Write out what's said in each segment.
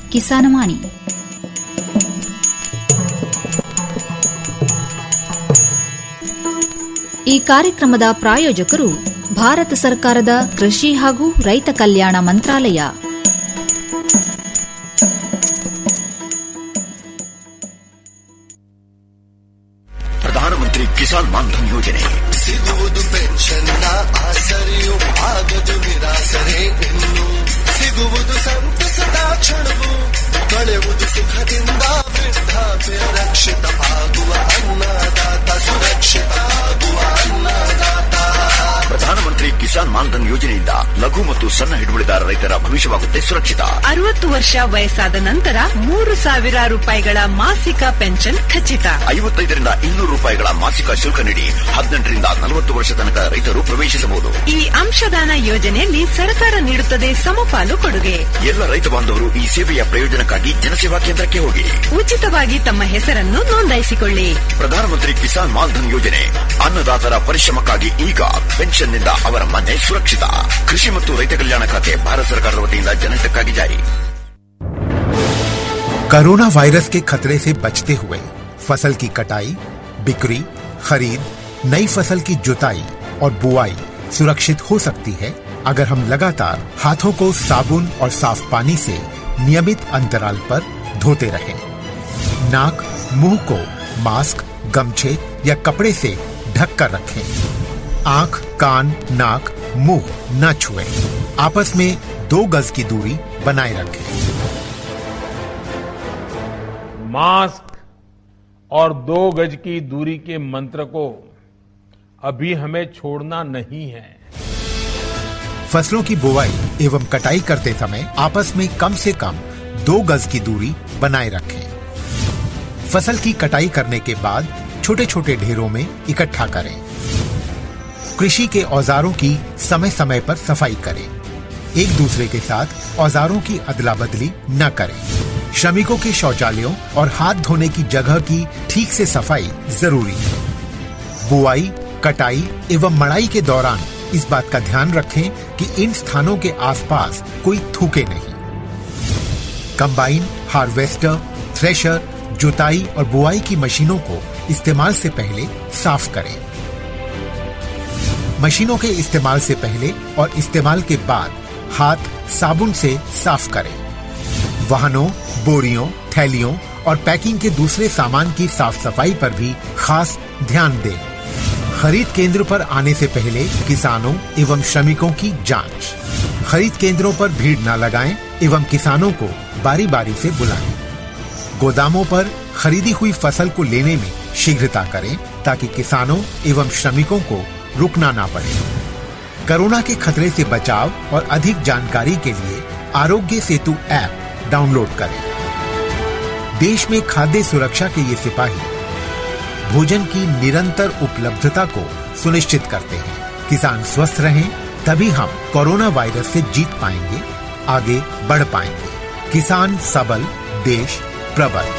ಕಿಸಾನವಾಣಿ ಈ ಕಾರ್ಯಕ್ರಮದ ಪ್ರಾಯೋಜಕರು ಭಾರತ ಸರ್ಕಾರದ ಕೃಷಿ ಹಾಗೂ ರೈತ ಕಲ್ಯಾಣ ಮಂತ್ರಾಲಯ ಪ್ರಧಾನಮಂತ್ರಿ ಕಿಸಾನ್ ಮಾನ್ಧನ್ ಯೋಜನೆ ಸಿಗುವುದು ಪೆನ್ಷನ್ನ ಆಸರೆಯು ಆಗದು ನಿರಾಸರೆ ಇನ್ನು ಸಿಗುವುದು ಸಂತಸದ ಕ್ಷಣವು ಕಳೆಯುವುದು ಸುಖದಿಂದ ವೃದ್ಧಾಪ್ಯ ರಕ್ಷಿತ ಆಗುವ ಅನ್ನದಾತ ಸುರಕ್ಷಿತ ಆಗುವ ಅನ್ನದಾತ ಪ್ರಧಾನಮಂತ್ರಿ ಕಿಸಾನ್ ಮಾನ್ಧನ್ ಯೋಜನೆಯಿಂದ ಲಘು ಮತ್ತು ಸಣ್ಣ ಹಿಡುವಳಿದಾರ ರೈತರ ಭವಿಷ್ಯವಾಗುತ್ತೆ ಸುರಕ್ಷಿತ ಅರವತ್ತು ವರ್ಷ ವಯಸ್ಸಾದ ನಂತರ ಮೂರು ಸಾವಿರ ರೂಪಾಯಿಗಳ ಮಾಸಿಕ ಪೆನ್ಷನ್ ಖಚಿತ ಐವತ್ತೈದರಿಂದ ಇನ್ನೂರು ರೂಪಾಯಿಗಳ ಮಾಸಿಕ ಶುಲ್ಕ ನೀಡಿ ಹದಿನೆಂಟರಿಂದ ನಲವತ್ತು ವರ್ಷ ತನಕ ರೈತರು ಪ್ರವೇಶಿಸಬಹುದು ಈ ಅಂಶದಾನ ಯೋಜನೆಯಲ್ಲಿ ಸರ್ಕಾರ ನೀಡುತ್ತದೆ ಸಮಪಾಲು ಕೊಡುಗೆ ಎಲ್ಲ ರೈತ ಬಾಂಧವರು ಈ ಸೇವೆಯ ಪ್ರಯೋಜನಕ್ಕಾಗಿ ಜನಸೇವಾ ಕೇಂದ್ರಕ್ಕೆ ಹೋಗಿ ಉಚಿತವಾಗಿ ತಮ್ಮ ಹೆಸರನ್ನು ನೋಂದಾಯಿಸಿಕೊಳ್ಳಿ ಪ್ರಧಾನಮಂತ್ರಿ ಕಿಸಾನ್ ಮಾನ್ಧನ್ ಯೋಜನೆ ಅನ್ನದಾತರ ಪರಿಶ್ರಮಕ್ಕಾಗಿ ಈಗ ಪೆನ್ಷನ್ನಿಂದ ಅವರ ಮನೆ ಸುರಕ್ಷಿತ ಕೃಷಿ ಮತ್ತು ರೈತ ಕಲ್ಯಾಣ ಖಾತೆ ಭಾರತ ಸರ್ಕಾರದ ವತಿಯಿಂದ ಜನಹಿತಕ್ಕಾಗಿ ಜಾರಿ कोरोना वायरस के खतरे से बचते हुए फसल की कटाई बिक्री खरीद नई फसल की जुताई और बुआई सुरक्षित हो सकती है अगर हम लगातार हाथों को साबुन और साफ पानी से नियमित अंतराल पर धोते रहें। नाक मुंह को मास्क गमछे या कपड़े से ढक कर रखें आंख कान नाक मुंह न छुएं। आपस में दो गज की दूरी बनाए रखें मास्क और दो गज की दूरी के मंत्र को अभी हमें छोड़ना नहीं है फसलों की बुवाई एवं कटाई करते समय आपस में कम से कम दो गज की दूरी बनाए रखें फसल की कटाई करने के बाद छोटे छोटे ढेरों में इकट्ठा करें कृषि के औजारों की समय समय पर सफाई करें एक दूसरे के साथ औजारों की अदला बदली न करें श्रमिकों के शौचालयों और हाथ धोने की जगह की ठीक से सफाई जरूरी है बुआई कटाई एवं मड़ाई के दौरान इस बात का ध्यान रखें कि इन स्थानों के आसपास कोई थूके नहीं कंबाइन हार्वेस्टर थ्रेशर जुताई और बुआई की मशीनों को इस्तेमाल से पहले साफ करें मशीनों के इस्तेमाल से पहले और इस्तेमाल के बाद हाथ साबुन से साफ करें वाहनों बोरियों थैलियों और पैकिंग के दूसरे सामान की साफ सफाई पर भी खास ध्यान दें खरीद केंद्र पर आने से पहले किसानों एवं श्रमिकों की जांच खरीद केंद्रों पर भीड़ न लगाएं एवं किसानों को बारी बारी से बुलाएं गोदामों पर खरीदी हुई फसल को लेने में शीघ्रता करें ताकि किसानों एवं श्रमिकों को रुकना ना पड़े कोरोना के खतरे से बचाव और अधिक जानकारी के लिए आरोग्य सेतु ऐप डाउनलोड करें देश में खाद्य सुरक्षा के ये सिपाही भोजन की निरंतर उपलब्धता को सुनिश्चित करते हैं किसान स्वस्थ रहें तभी हम कोरोना वायरस से जीत पाएंगे आगे बढ़ पाएंगे किसान सबल देश प्रबल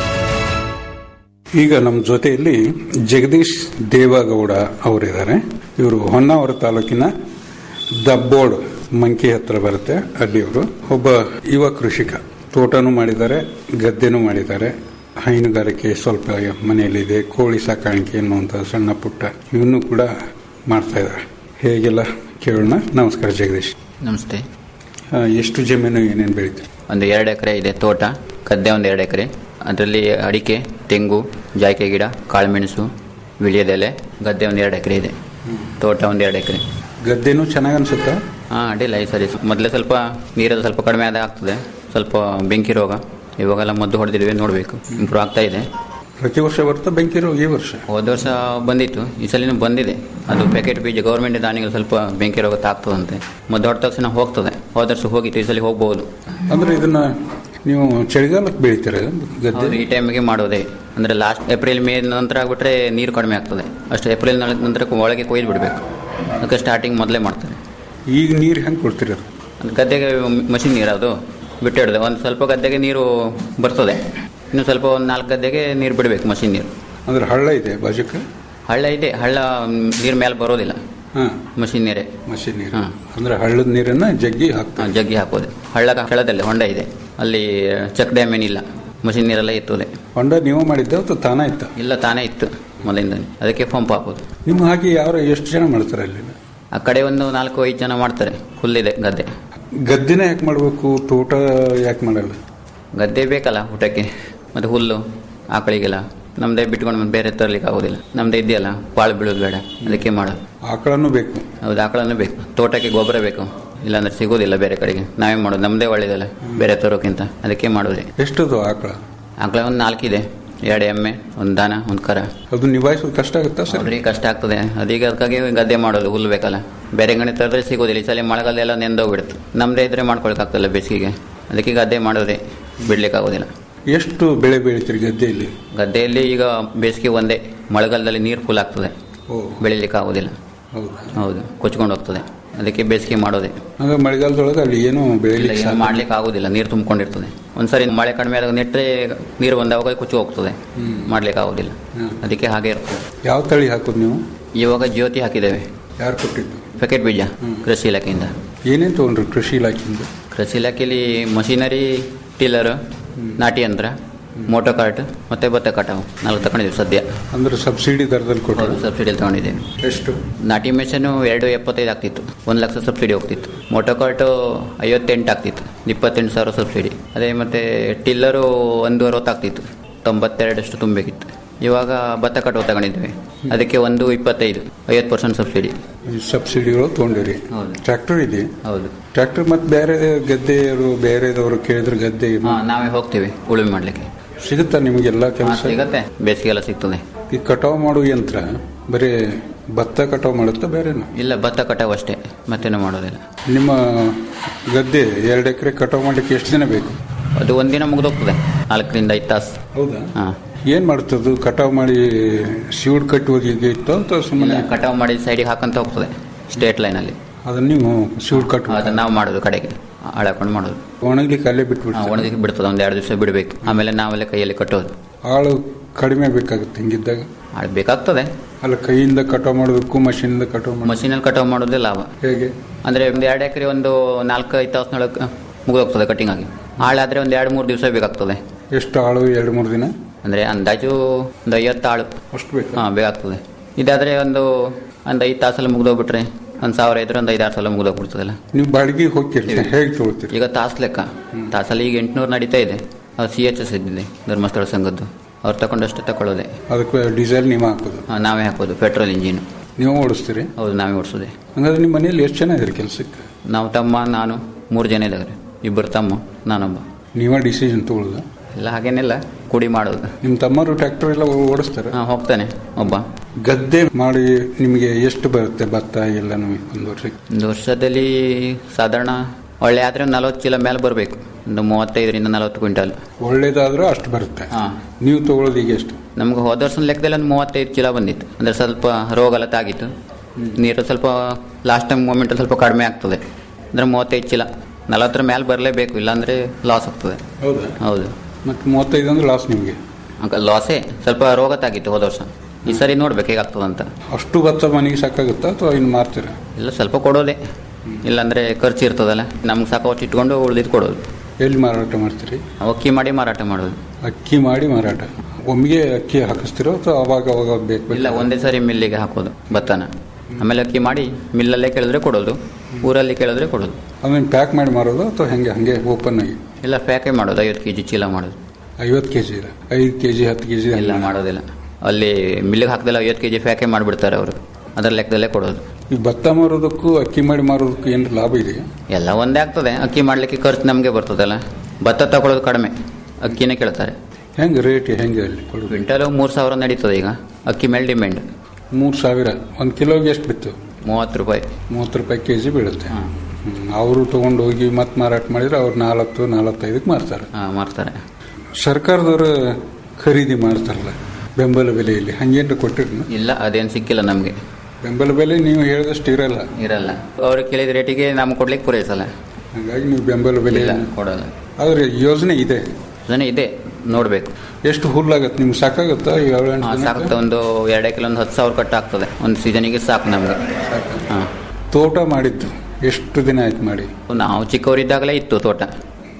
ಈಗ ನಮ್ಮ ಜೊತೆಯಲ್ಲಿ ಜಗದೀಶ್ ದೇವಗೌಡ ಅವರಿದ್ದಾರೆ ಇವರು ಹೊನ್ನಾವರ ತಾಲೂಕಿನ ದಬ್ಬೋಡ್ ಮಂಕಿ ಹತ್ರ ಬರುತ್ತೆ ಅಲ್ಲಿ ಇವರು ಒಬ್ಬ ಯುವ ಕೃಷಿಕ ತೋಟನೂ ಮಾಡಿದ್ದಾರೆ ಗದ್ದೆನೂ ಮಾಡಿದ್ದಾರೆ ಹೈನುಗಾರಿಕೆ ಸ್ವಲ್ಪ ಮನೆಯಲ್ಲಿದೆ ಕೋಳಿ ಸಾಕಾಣಿಕೆ ಅನ್ನುವಂಥ ಸಣ್ಣ ಪುಟ್ಟ ಇವನ್ನೂ ಕೂಡ ಮಾಡ್ತಾ ಇದ್ದಾರೆ ಹೇಗೆಲ್ಲ ಕೇಳೋಣ ನಮಸ್ಕಾರ ಜಗದೀಶ್ ನಮಸ್ತೆ ಆ, ಎಷ್ಟು ಜಮೀನು ಏನೇನು ಬೆಳಿತೀರಿ ಒಂದು ಎರಡು ಎಕರೆ ಇದೆ ತೋಟ ಗದ್ದೆ ಒಂದು ಎರಡು ಎಕರೆ ಅದರಲ್ಲಿ ಅಡಿಕೆ ತೆಂಗು ಜಾಯ್ಕೆ ಗಿಡ ಕಾಳುಮೆಣಸು ವಿಳಿಯದೆಲೆ ಗದ್ದೆ ಒಂದು ಎರಡು ಎಕರೆ ಇದೆ ತೋಟ ಒಂದು ಎರಡು ಎಕರೆ ಗದ್ದೆನೂ ಚೆನ್ನಾಗಿ ಅನ್ಸುತ್ತಾ ಹಾಂ ಅಡ್ಡಿಲ್ಲ ಈ ಸರಿ ಮೊದಲೇ ಸ್ವಲ್ಪ ನೀರದು ಸ್ವಲ್ಪ ಕಡಿಮೆ ಆದ ಆಗ್ತದೆ ಸ್ವಲ್ಪ ಬೆಂಕಿ ರೋಗ ಇವಾಗೆಲ್ಲ ಮದ್ದು ಹೊಡೆದಿದ್ವಿ ನೋಡಬೇಕು ಇಂಪ್ರೂವ್ ಆಗ್ತಾ ಇದೆ ಪ್ರತಿ ವರ್ಷ ಬರ್ತಾ ಬೆಂಕಿ ರೋಗ ಈ ವರ್ಷ ಹೋದ ವರ್ಷ ಬಂದಿತ್ತು ಈ ಸಲಿನೂ ಬಂದಿದೆ ಅದು ಪ್ಯಾಕೆಟ್ ಬೀಜ ಗೌರ್ಮೆಂಟ್ ದಾನಿಗಳು ಸ್ವಲ್ಪ ಬೆಂಕಿ ರೋಗ ತಾಗ್ತದಂತೆ ಮದ್ದು ಹೊಡೆದ ತಕ್ಷಣ ಹೋಗ್ತದೆ ಹೋದ ವರ್ಷ ಹೋಗಿತ್ತು ಈ ಸಲ ಹೋಗ್ಬೋದು ಅಂದ್ರೆ ಇದನ್ನ ನೀವು ಚಳಿಗಾಲಕ್ಕೆ ಬೆಳಿತೀರ ಗದ್ದೆ ಹೌದು, ಈ ಟೈಮಿಗೆ ಮಾಡೋದೇ ಅಂದ್ರೆ ಲಾಸ್ಟ್ ಏಪ್ರಿಲ್ ಮೇ ನಂತರ ಆಗ್ಬಿಟ್ರೆ ನೀರು ಕಡಿಮೆ ಆಗ್ತದೆ ಅಷ್ಟು ಏಪ್ರಿಲ್ ನಂತರ ಒಳಗೆ ಕೊಯ್ದು ಬಿಡಬೇಕು ಅದಕ್ಕೆ ಸ್ಟಾರ್ಟಿಂಗ್ ಮೊದಲೇ ಮಾಡ್ತಾರೆ ಈಗ ನೀರು ಹೆಂಗೆ ಕೊಡ್ತೀರ ಅದು ಗದ್ದೆಗೆ ಮಷಿನ್ ನೀರು ಅದು ಬಿಟ್ಟು ಹಿಡ್ದೆ ಒಂದು ಸ್ವಲ್ಪ ಗದ್ದೆಗೆ ನೀರು ಬರ್ತದೆ ಇನ್ನು ಸ್ವಲ್ಪ ಒಂದು ನಾಲ್ಕು ಗದ್ದೆಗೆ ನೀರು ಬಿಡಬೇಕು ಮಷಿನ್ ನೀರು ಅಂದ್ರೆ ಹಳ್ಳ ಇದೆ ಬಾಜುಕ ಹಳ್ಳ ಇದೆ ಹಳ್ಳ ನೀರು ಮೇಲೆ ಬರೋದಿಲ್ಲ ಹಾಂ ಮಷಿನ್ ನೀರೇ ಮಷಿನ್ ನೀರು ಹಾಂ ಅಂದ್ರೆ ಹಳ್ಳದ ನೀರನ್ನ ಜಗ್ಗಿ ಹಾಕ್ತಾರೆ ಜಗ್ಗಿ ಹಾಕೋದು ಹಳ್ಳ ಹಳ್ಳದಲ್ಲಿ ಹೊಂಡ ಇದೆ ಅಲ್ಲಿ ಚೆಕ್ ಡ್ಯಾಮ್ ಏನಿಲ್ಲ ಮಷಿನ್ ನೀರೆಲ್ಲ ಇರ್ತದೆ ಹೊಂಡ ನೀವು ಮಾಡಿದ್ದೆ ಅಥವಾ ತಾನ ಇತ್ತ ಇಲ್ಲ ತಾನೇ ಇತ್ತು ಮೊದಲಿಂದ ಅದಕ್ಕೆ ಪಂಪ್ ಹಾಕೋದು ನಿಮ್ಮ ಹಾಗೆ ಯಾರು ಎಷ್ಟು ಜನ ಮಾಡ್ತಾರೆ ಅಲ್ಲಿ ಆ ಕಡೆ ಒಂದು ನಾಲ್ಕು ಐದು ಜನ ಮಾಡ್ತಾರೆ ಹುಲ್ಲಿದೆ ಗದ್ದೆ ಗದ್ದಿನ ಯಾಕೆ ಮಾಡಬೇಕು ತೋಟ ಯಾಕೆ ಮಾಡಲ್ಲ ಗದ್ದೆ ಬೇಕಲ್ಲ ಊಟಕ್ಕೆ ಮತ್ತು ಹುಲ್ಲು ಆಕಳಿಗೆಲ್ಲ ನಮ್ಮದೇ ಬಿಟ್ಕೊಂಡು ಮತ್ತೆ ಬೇರೆ ತರಲಿಕ್ಕೆ ಆಗೋದಿಲ್ಲ ನಮ್ಮದೇ ಇದೆಯಲ್ಲ ಬಾಳು ಬೀಳೋದು ಬೇಡ ಅದಕ್ಕೆ ಮಾಡೋದು ಆಕಳನ್ನು ಬೇಕು ಹೌದು ಆಕಳನ್ನು ಬೇಕು ತೋಟಕ್ಕೆ ಗೊಬ್ಬರ ಬೇಕು ಇಲ್ಲಾಂದ್ರೆ ಸಿಗೋದಿಲ್ಲ ಬೇರೆ ಕಡೆಗೆ ನಾವೇ ಮಾಡೋದು ನಮ್ಮದೇ ಒಳ್ಳೇದಲ್ಲ ಬೇರೆ ತರೋಕ್ಕಿಂತ ಅದಕ್ಕೆ ಮಾಡೋದೇ ಎಷ್ಟದು ಆಕಳ ಆಕಳ ಒಂದು ನಾಲ್ಕಿದೆ ಎರಡು ಎಮ್ಮೆ ಒಂದು ದನ ಒಂದು ಕರ ಅದು ನಿಭಾಯಿಸೋದು ಕಷ್ಟ ಆಗುತ್ತಾ ಸರ್ ಅವ್ರಿಗೆ ಕಷ್ಟ ಆಗ್ತದೆ ಅದೀಗ ಅದಕ್ಕಾಗಿ ಗದ್ದೆ ಮಾಡೋದು ಹುಲ್ಲು ಬೇಕಲ್ಲ ಬೇರೆ ಗಣಿ ತರದ್ರೆ ಸಿಗೋದಿಲ್ಲ ಈ ಸಲ ಮಳೆಗಾಲ ಎಲ್ಲ ನೆಂದೋಗ್ಬಿಡುತ್ತೆ ನಮ್ಮದೇ ಇದ್ರೆ ಮಾಡ್ಕೊಳಕ್ಕಾಗ್ತಲ್ಲ ಬೇಸಿಗೆಗೆ ಅದಕ್ಕೆ ಗದ್ದೆ ಮಾಡೋದೇ ಬಿಡ್ಲಿಕ್ಕೆ ಆಗೋದಿಲ್ಲ ಎಷ್ಟು ಬೆಳೆ ಬೆಳಿತೀರಿ ಗದ್ದೆಯಲ್ಲಿ ಗದ್ದೆಯಲ್ಲಿ ಈಗ ಬೇಸಿಗೆ ಒಂದೇ ಮಳೆಗಾಲದಲ್ಲಿ ನೀರು ಫುಲ್ ಆಗ್ತದೆ ಓ ಬೆಳಿಲಿಕ್ಕೆ ಆಗೋದಿಲ್ಲ ಹೌದಾ ಹೌದು ಕೊಚ್ಕೊಂಡು ಹೋಗ್ತದೆ ಅದಕ್ಕೆ ಬೇಸಿಗೆ ಮಾಡೋದೇ ಆಗ ಮಳೆಗಾಲದೊಳಗೆ ಅಲ್ಲಿ ಏನು ಇಲ್ಲ ಬೆಳಿಲಿಕ್ಕೆ ಏನು ಸಾಧ್ಯ- ಮಾಡ್ಲಿಕ್ಕೆ ಆಗೋದಿಲ್ಲ ನೀರು ತುಂಬಿಕೊಂಡಿರ್ತದೆ ಒಂದ್ಸರಿ ಮಳೆ ಕಡಿಮೆ ಆದಾಗ ನೆಟ್ಟರೆ ನೀರು ಬಂದಾಗ ಕುಚ್ಚು ಹೋಗ್ತದೆ ಮಾಡ್ಲಿಕ್ಕೆ ಆಗೋದಿಲ್ಲ ಅದಕ್ಕೆ ಹಾಗೆ ಇರ್ತದೆ ಯಾವ ತಳಿ ಹಾಕೋದು ನೀವು ಇವಾಗ ಜ್ಯೋತಿ ಹಾಕಿದ್ದೇವೆ ಯಾರು ಕೊಟ್ಟಿದ್ದು ಪ್ಯಾಕೆಟ್ ಬೀಜ ಕೃಷಿ ಇಲಾಖೆಯಿಂದ ಏನೇನು ತೊಗೊಂಡ್ರಿ ಕೃಷಿ ಇಲಾಖೆಯಿಂದ ಕೃಷಿ ಇಲಾಖೆಯಲ್ಲಿ ಮಷಿನರಿ ಟಿಲ್ಲರ್ ನಾಟಿ ಯಂತ್ರ ಮೋಟೋ ಕಾರ್ಟ್ ಮತ್ತೆ ಭತ್ತ ಕಟಾವು ನಾಲ್ಕು ತಗೊಂಡಿದ್ದೀವಿ ಸದ್ಯ ಅಂದ್ರೆ ಸಬ್ಸಿಡಿ ದರದಲ್ಲಿ ಕೊಟ್ಟರು ಸಬ್ಸಿಡಿಯಲ್ಲಿ ತಗೊಂಡಿದ್ದೇವೆ ಎಷ್ಟು ನಾಟಿ ಮೆಷಿನು ಎರಡು ಎಪ್ಪತ್ತೈದು ಆಗ್ತಿತ್ತು ಒಂದು ಲಕ್ಷ ಸಬ್ಸಿಡಿ ಹೋಗ್ತಿತ್ತು ಮೋಟೋ ಕಾರ್ಟು ಐವತ್ತೆಂಟು ಆಗ್ತಿತ್ತು ಇಪ್ಪತ್ತೆಂಟು ಸಾವಿರ ಸಬ್ಸಿಡಿ ಅದೇ ಮತ್ತೆ ಟಿಲ್ಲರು ಒಂದು ಅರವತ್ತು ಆಗ್ತಿತ್ತು ತೊಂಬತ್ತೆರಡಷ್ಟು ತುಂಬಬೇಕಿತ್ತು ಇವಾಗ ಭತ್ತ ಕಟಾವು ತಗೊಂಡಿದ್ವಿ ಅದಕ್ಕೆ ಒಂದು ಇಪ್ಪತ್ತೈದು ಐವತ್ತು ಪರ್ಸೆಂಟ್ ಸಬ್ಸಿಡಿ ಈ ಸಬ್ಸಿಡಿಗಳು ತೊಗೊಂಡಿರಿ ಹೌದು. ಟ್ರ್ಯಾಕ್ಟರ್ ಇದೆ ಹೌದು ಟ್ರ್ಯಾಕ್ಟರ್ ಮತ್ತೆ ಬೇರೆ ಗದ್ದೆಯವರು ಬೇರೆದವರು ಕೇಳಿದ್ರೆ ಗದ್ದೆ ಹಾಂ ನಾವೇ ಹೋಗ್ತೀವಿ ಉಳುಮೆ ಮಾಡಲಿಕ್ಕೆ ಸಿಗುತ್ತಾ ನಿಮಗೆಲ್ಲ ಕೆಲಸ ಸಿಗತ್ತೆ ಬೇಸಿಗೆ ಎಲ್ಲ ಸಿಗ್ತದೆ ಈ ಕಟಾವು ಮಾಡೋ ಯಂತ್ರ ಬರೀ ಭತ್ತ ಕಟಾವು ಮಾಡುತ್ತಾ ಬೇರೆನಾ ಇಲ್ಲ ಭತ್ತ ಕಟಾವು ಅಷ್ಟೇ ಮತ್ತೇನು ಮಾಡೋದಿಲ್ಲ ನಿಮ್ಮ ಗದ್ದೆ ಎರಡು ಎಕರೆ ಕಟಾವು ಮಾಡ್ಲಿಕ್ಕೆ ಎಷ್ಟು ದಿನ ಬೇಕು ಅದು ಒಂದಿನ ಮುಗಿದೋಗ್ತದೆ ನಾಲ್ಕರಿಂದ ಐದು ತಾಸು ಹೌದಾ ಹಾಂ ಏನ್ ಮಾಡ್ತದ್ದು ಕಟಾವು ಮಾಡಿ ಸೀಡ್ ಕಟ್ಟುವಾಗ ಈಗ ಇತ್ತು ಅಥವಾ ಸುಮ್ಮನೆ ಕಟಾವು ಮಾಡಿ ಸೈಡಿಗೆ ಹಾಕಂತ ಹೋಗ್ತದೆ ಸ್ಟೇಟ್ ಲೈನಲ್ಲಿ ಅದನ್ನ ನೀವು ಸೀಡ್ ಕಟ್ಟು ಅದನ್ನ ನಾವು ಮಾಡೋದು ಕಡೆಗೆ ಹಾಕೊಂಡು ಮಾಡೋದು ಒಣಗ್ಲಿಕ್ಕೆ ಅಲ್ಲೇ ಬಿಟ್ಬಿಡ್ತೀವಿ ಒಣಗಿ ಬಿಡ್ತದೆ ಒಂದು ಎರಡು ದಿವಸ ಬಿಡಬೇಕು ಆಮೇಲೆ ನಾವಲ್ಲೇ ಕೈಯಲ್ಲಿ ಕಟ್ಟೋದು ಆಳು ಕಡಿಮೆ ಬೇಕಾಗುತ್ತೆ ಹಿಂಗಿದ್ದಾಗ ಆಳ್ ಬೇಕಾಗ್ತದೆ ಅಲ್ಲ ಕೈಯಿಂದ ಕಟಾವು ಮಾಡೋದಕ್ಕೂ ಮಷೀನಿಂದ ಕಟಾವು ಮಾಡೋದು ಮಷೀನಲ್ಲಿ ಕಟಾವು ಮಾಡೋದೇ ಲಾಭ ಹೇಗೆ ಅಂದರೆ ಒಂದು ಎರಡು ಎಕರೆ ಒಂದು ನಾಲ್ಕು ಐದು ತಾಸಿನೊಳಗೆ ಮುಗಿದೋಗ್ತದೆ ಕಟಿಂಗ್ ಆಗಿ ಆಳಾದರೆ ಒಂದು ಎರಡು ಮೂರು ದಿವಸ ಬೇಕಾಗ್ತದೆ ಎಷ್ಟು ಆಳು ಎರಡು ಮೂರು ದಿನ ಅಂದರೆ ಅಂದಾಜು ಒಂದು ಐವತ್ತು ಆಳು ಅಷ್ಟು ಬೇಕು ಹಾಂ ಬೇಕಾಗ್ತದೆ ಇದಾದರೆ ಒಂದು ಒಂದು ಐದು ತಾಸಲ್ಲಿ ಮುಗಿದೋಗ್ಬಿಟ್ರೆ ಒಂದು ಸಾವಿರ ಇದ್ರೆ ಒಂದು ಐದಾರು ಸಲ ಮುಗಿದೋಗ್ಬಿಡ್ತದಲ್ಲ ನೀವು ಬಾಡಿಗೆ ಹೋಗ್ತಿರ್ತೀರಿ ಹೇಗೆ ತೊಗೊಳ್ತೀರಿ ಈಗ ತಾಸು ಲೆಕ್ಕ ತಾಸಲ್ಲಿ ಈಗ ಎಂಟುನೂರು ನಡೀತಾ ಇದೆ ಅದು ಸಿ ಎಚ್ ಎಸ್ ಇದ್ದಿದೆ ಧರ್ಮಸ್ಥಳ ಸಂಘದ್ದು ಅವ್ರು ತಗೊಂಡಷ್ಟೇ ತಗೊಳ್ಳೋದೆ ಅದಕ್ಕೆ ಡೀಸೆಲ್ ನೀವು ಹಾಕೋದು ಹಾ, ನಾವೇ ಹಾಕೋದು ಪೆಟ್ರೋಲ್ ಇಂಜಿನ್ ನೀವು ಓಡಿಸ್ತೀರಿ ಹೌದು ನಾವೇ ಓಡಿಸೋದೆ ಹಂಗಾದ್ರೆ ನಿಮ್ಮ ಮನೆಯಲ್ಲಿ ಎಷ್ಟು ಜನ ಇದ್ರಿ ಕೆಲಸಕ್ಕೆ ನಾವು ತಮ್ಮ ನಾನು ಮೂರು ಜನ ಇದ್ದಾರೆ ಇಬ್ಬರು ತಮ್ಮ ನಾನೊಬ್ಬ ನೀವೇ ಡಿಸಿಷನ್ ತಗೊಳ್ಳೋದು ಎಲ್ಲ ಹಾಗೇನಿಲ್ಲ ಕುಡಿ ಮಾಡೋದು ನಿಮ್ಮ ತಮ್ಮರು ಟ್ರ್ಯಾಕ್ಟರ್ ಎಲ್ಲ ಓಡಿಸ್ತಾರೆ ಹಾಂ ಹೋಗ್ತಾನೆ ಒಬ್ಬ ಗದ್ದೆ ಮಾಡಿ ನಿಮಗೆ ಎಷ್ಟು ಬರುತ್ತೆ ಭತ್ತ ಎಲ್ಲನೂ ಒಂದು ವರ್ಷಕ್ಕೆ ಒಂದು ವರ್ಷದಲ್ಲಿ ಸಾಧಾರಣ ಒಳ್ಳೆ ಆದರೆ ಒಂದು ನಲವತ್ತು ಚೀಲ ಮೇಲೆ ಬರಬೇಕು ಒಂದು ಮೂವತ್ತೈದರಿಂದ ನಲವತ್ತು ಕ್ವಿಂಟಲ್ ಒಳ್ಳೇದಾದ್ರೂ ಅಷ್ಟು ಬರುತ್ತೆ ಹಾಂ ನೀವು ತಗೊಳ್ಳೋದು ಈಗ ಎಷ್ಟು ನಮ್ಗೆ ಹೋದ ವರ್ಷದ ಲೆಕ್ಕದಲ್ಲಿ ಒಂದು ಮೂವತ್ತೈದು ಚೀಲ ಬಂದಿತ್ತು ಅಂದರೆ ಸ್ವಲ್ಪ ರೋಗ ಎಲ್ಲ ತಾಗಿತ್ತು ನೀರು ಸ್ವಲ್ಪ ಲಾಸ್ಟ್ ಟೈಮ್ ಮೂಮೆಂಟಲ್ಲಿ ಸ್ವಲ್ಪ ಕಡಿಮೆ ಆಗ್ತದೆ ಅಂದರೆ ಮೂವತ್ತೈದು ಚೀಲ ನಲವತ್ತರ ಮೇಲೆ ಬರಲೇಬೇಕು ಇಲ್ಲಾಂದರೆ ಲಾಸ್ ಆಗ್ತದೆ ಹೌದಾ ಹೌದು ಮತ್ತೆ ಮೂವತ್ತೈದು ಅಂದ್ರೆ ಲಾಸ್ ನಿಮಗೆ ಅಂಕ ಲಾಸೇ ಸ್ವಲ್ಪ ರೋಗ ತಾಗಿತ್ತು ಹೋದ ವರ್ಷ ಈ ಸರಿ ನೋಡ್ಬೇಕು ಹೇಗಾಗ್ತದಂತ ಅಷ್ಟು ಭತ್ತ ಮನೆಗೆ ಸಾಕಾಗುತ್ತಾ ಅಥವಾ ಇನ್ನು ಮಾರ್ತೀರಾ ಇಲ್ಲ ಸ್ವಲ್ಪ ಕೊಡೋದೆ ಇಲ್ಲಾಂದರೆ ಖರ್ಚು ಇರ್ತದಲ್ಲ ನಮ್ಗೆ ಸಾಕವಷ್ಟು ಇಟ್ಕೊಂಡು ಉಳಿದಿದ್ದು ಕೊಡೋದು ಎಲ್ಲಿ ಮಾರಾಟ ಮಾಡ್ತೀರಿ ಅಕ್ಕಿ ಮಾಡಿ ಮಾರಾಟ ಮಾಡೋದು ಅಕ್ಕಿ ಮಾಡಿ ಮಾರಾಟ ಒಮ್ಮೆಗೆ ಅಕ್ಕಿ ಹಾಕಿಸ್ತಿರೋ ಅಥವಾ ಅವಾಗ ಅವಾಗ ಬೇಕು ಇಲ್ಲ ಒಂದೇ ಸರಿ ಮಿಲ್ಲಿಗೆ ಹಾಕೋದು ಭತ್ತನ ಆಮೇಲೆ ಅಕ್ಕಿ ಮಾಡಿ ಮಿಲ್ಲಲ್ಲೇ ಕೇಳಿದ್ರೆ ಕೊಡೋದು ಊರಲ್ಲಿ ಕೇಳಿದ್ರೆ ಕೊಡೋದು ಅದನ್ನ ಪ್ಯಾಕ್ ಮಾಡಿ ಮಾರೋದು ಅಥವಾ ಹೆಂಗೆ ಹಂಗೆ ಓಪನ್ ಆಗಿ ಇಲ್ಲ ಪ್ಯಾಕೇ ಮಾಡೋದು ಐವತ್ತು ಕೆ ಜಿ ಚೀಲ ಮಾಡೋದು ಐವತ್ತು ಕೆ ಜಿ ಐದು ಕೆ ಜಿ ಹತ್ತು ಕೆ ಜಿ ಇಲ್ಲ ಮಾಡೋದಿಲ್ಲ ಅಲ್ಲಿ ಮಿಲ್ಲಿಗೆ ಹಾಕಿದಲ್ಲ ಐವತ್ತು ಕೆ ಜಿ ಪ್ಯಾಕೇ ಮಾಡಿಬಿಡ್ತಾರೆ ಅವರು ಅದರ ಲೆಕ್ಕದಲ್ಲೇ ಕೊಡೋದು ಈ ಭತ್ತ ಮಾರೋದಕ್ಕೂ ಅಕ್ಕಿ ಮಾಡಿ ಮಾರೋದಕ್ಕೂ ಏನು ಲಾಭ ಇದೆಯಾ ಎಲ್ಲ ಒಂದೇ ಆಗ್ತದೆ ಅಕ್ಕಿ ಮಾಡಲಿಕ್ಕೆ ಖರ್ಚು ನಮಗೆ ಬರ್ತದಲ್ಲ ಭತ್ತ ತಗೊಳ್ಳೋದು ಕಡಿಮೆ ಅಕ್ಕಿನೇ ಕೇಳ್ತಾರೆ ಹೆಂಗೆ ರೇಟ್ ಹೆಂಗೆ ಅಲ್ಲಿ ಕೊಡೋದು ಕ್ವಿಂಟಲು ಮೂರು ಸಾವಿರ ನಡೀತದೆ ಈಗ ಅಕ್ಕಿ ಮೇಲೆ ಡಿಮ್ಯಾಂಡ್ ಮೂರು ಸಾವಿರ ಒಂದು ಕಿಲೋಗೆ ಎಷ್ಟು ಬಿತ್ತು ಮೂವತ್ತು ರೂಪಾಯಿ ಮೂವತ್ತು ರೂಪಾಯಿ ಕೆ ಜಿ ಬೀಳುತ್ತೆ ಅವರು ತೊಗೊಂಡು ಹೋಗಿ ಮತ್ತೆ ಮಾರಾಟ ಮಾಡಿದ್ರೆ ಅವ್ರು ನಾಲ್ಕು ನಾಲ್ವತ್ತೈದಕ್ಕೆ ಮಾರ್ತಾರೆ ಹಾಂ ಮಾರ್ತಾರೆ ಸರ್ಕಾರದವರು ಖರೀದಿ ಮಾಡ್ತಾರಲ್ಲ ಬೆಂಬಲ ಬೆಲೆಯಲ್ಲಿ ಹಂಗೇನ್ರ ಕೊಟ್ಟಿರ್ನ ಇಲ್ಲ ಅದೇನು ಸಿಕ್ಕಿಲ್ಲ ನಮಗೆ ಬೆಂಬಲ ಬೆಲೆ ನೀವು ಹೇಳಿದಷ್ಟು ಇರಲ್ಲ ಇರಲ್ಲ ಅವ್ರು ಕೇಳಿದ ರೇಟಿಗೆ ನಮ್ಗೆ ಕೊಡ್ಲಿಕ್ಕೆ ಪೂರೈಸಲ್ಲ ಹಾಗಾಗಿ ನೀವು ಬೆಂಬಲ ಬೆಲೆ ಇಲ್ಲ ಕೊಡಲ್ಲ ಆದ್ರೆ ಯೋಜನೆ ಇದೆ ಜನ ಇದೆ ನೋಡಬೇಕು ಎಷ್ಟು ಹುಲ್ಲಾಗತ್ತೆ ನಿಮ್ಗೆ ಸಾಕಾಗುತ್ತಾ ಈ ಏಳೆಂಟು ದಿನಕ್ಕೆ? ಸಾಕುತ್ತೆ ಒಂದು ಎರಡೇ ಕಿಲೋ ಒಂದು ಹತ್ತು ಸಾವಿರ ಕಟ್ಟು ಆಗ್ತದೆ ಒಂದು ಸೀಸನಿಗೆ ಸಾಕು ನಮಗೆ ಹಾಂ ತೋಟ ಮಾಡಿದ್ದು ಎಷ್ಟು ದಿನ ಆಯ್ತು ಮಾಡಿ ನಾವು ಚಿಕ್ಕವರಿದ್ದಾಗಲೇ ಇತ್ತು ತೋಟ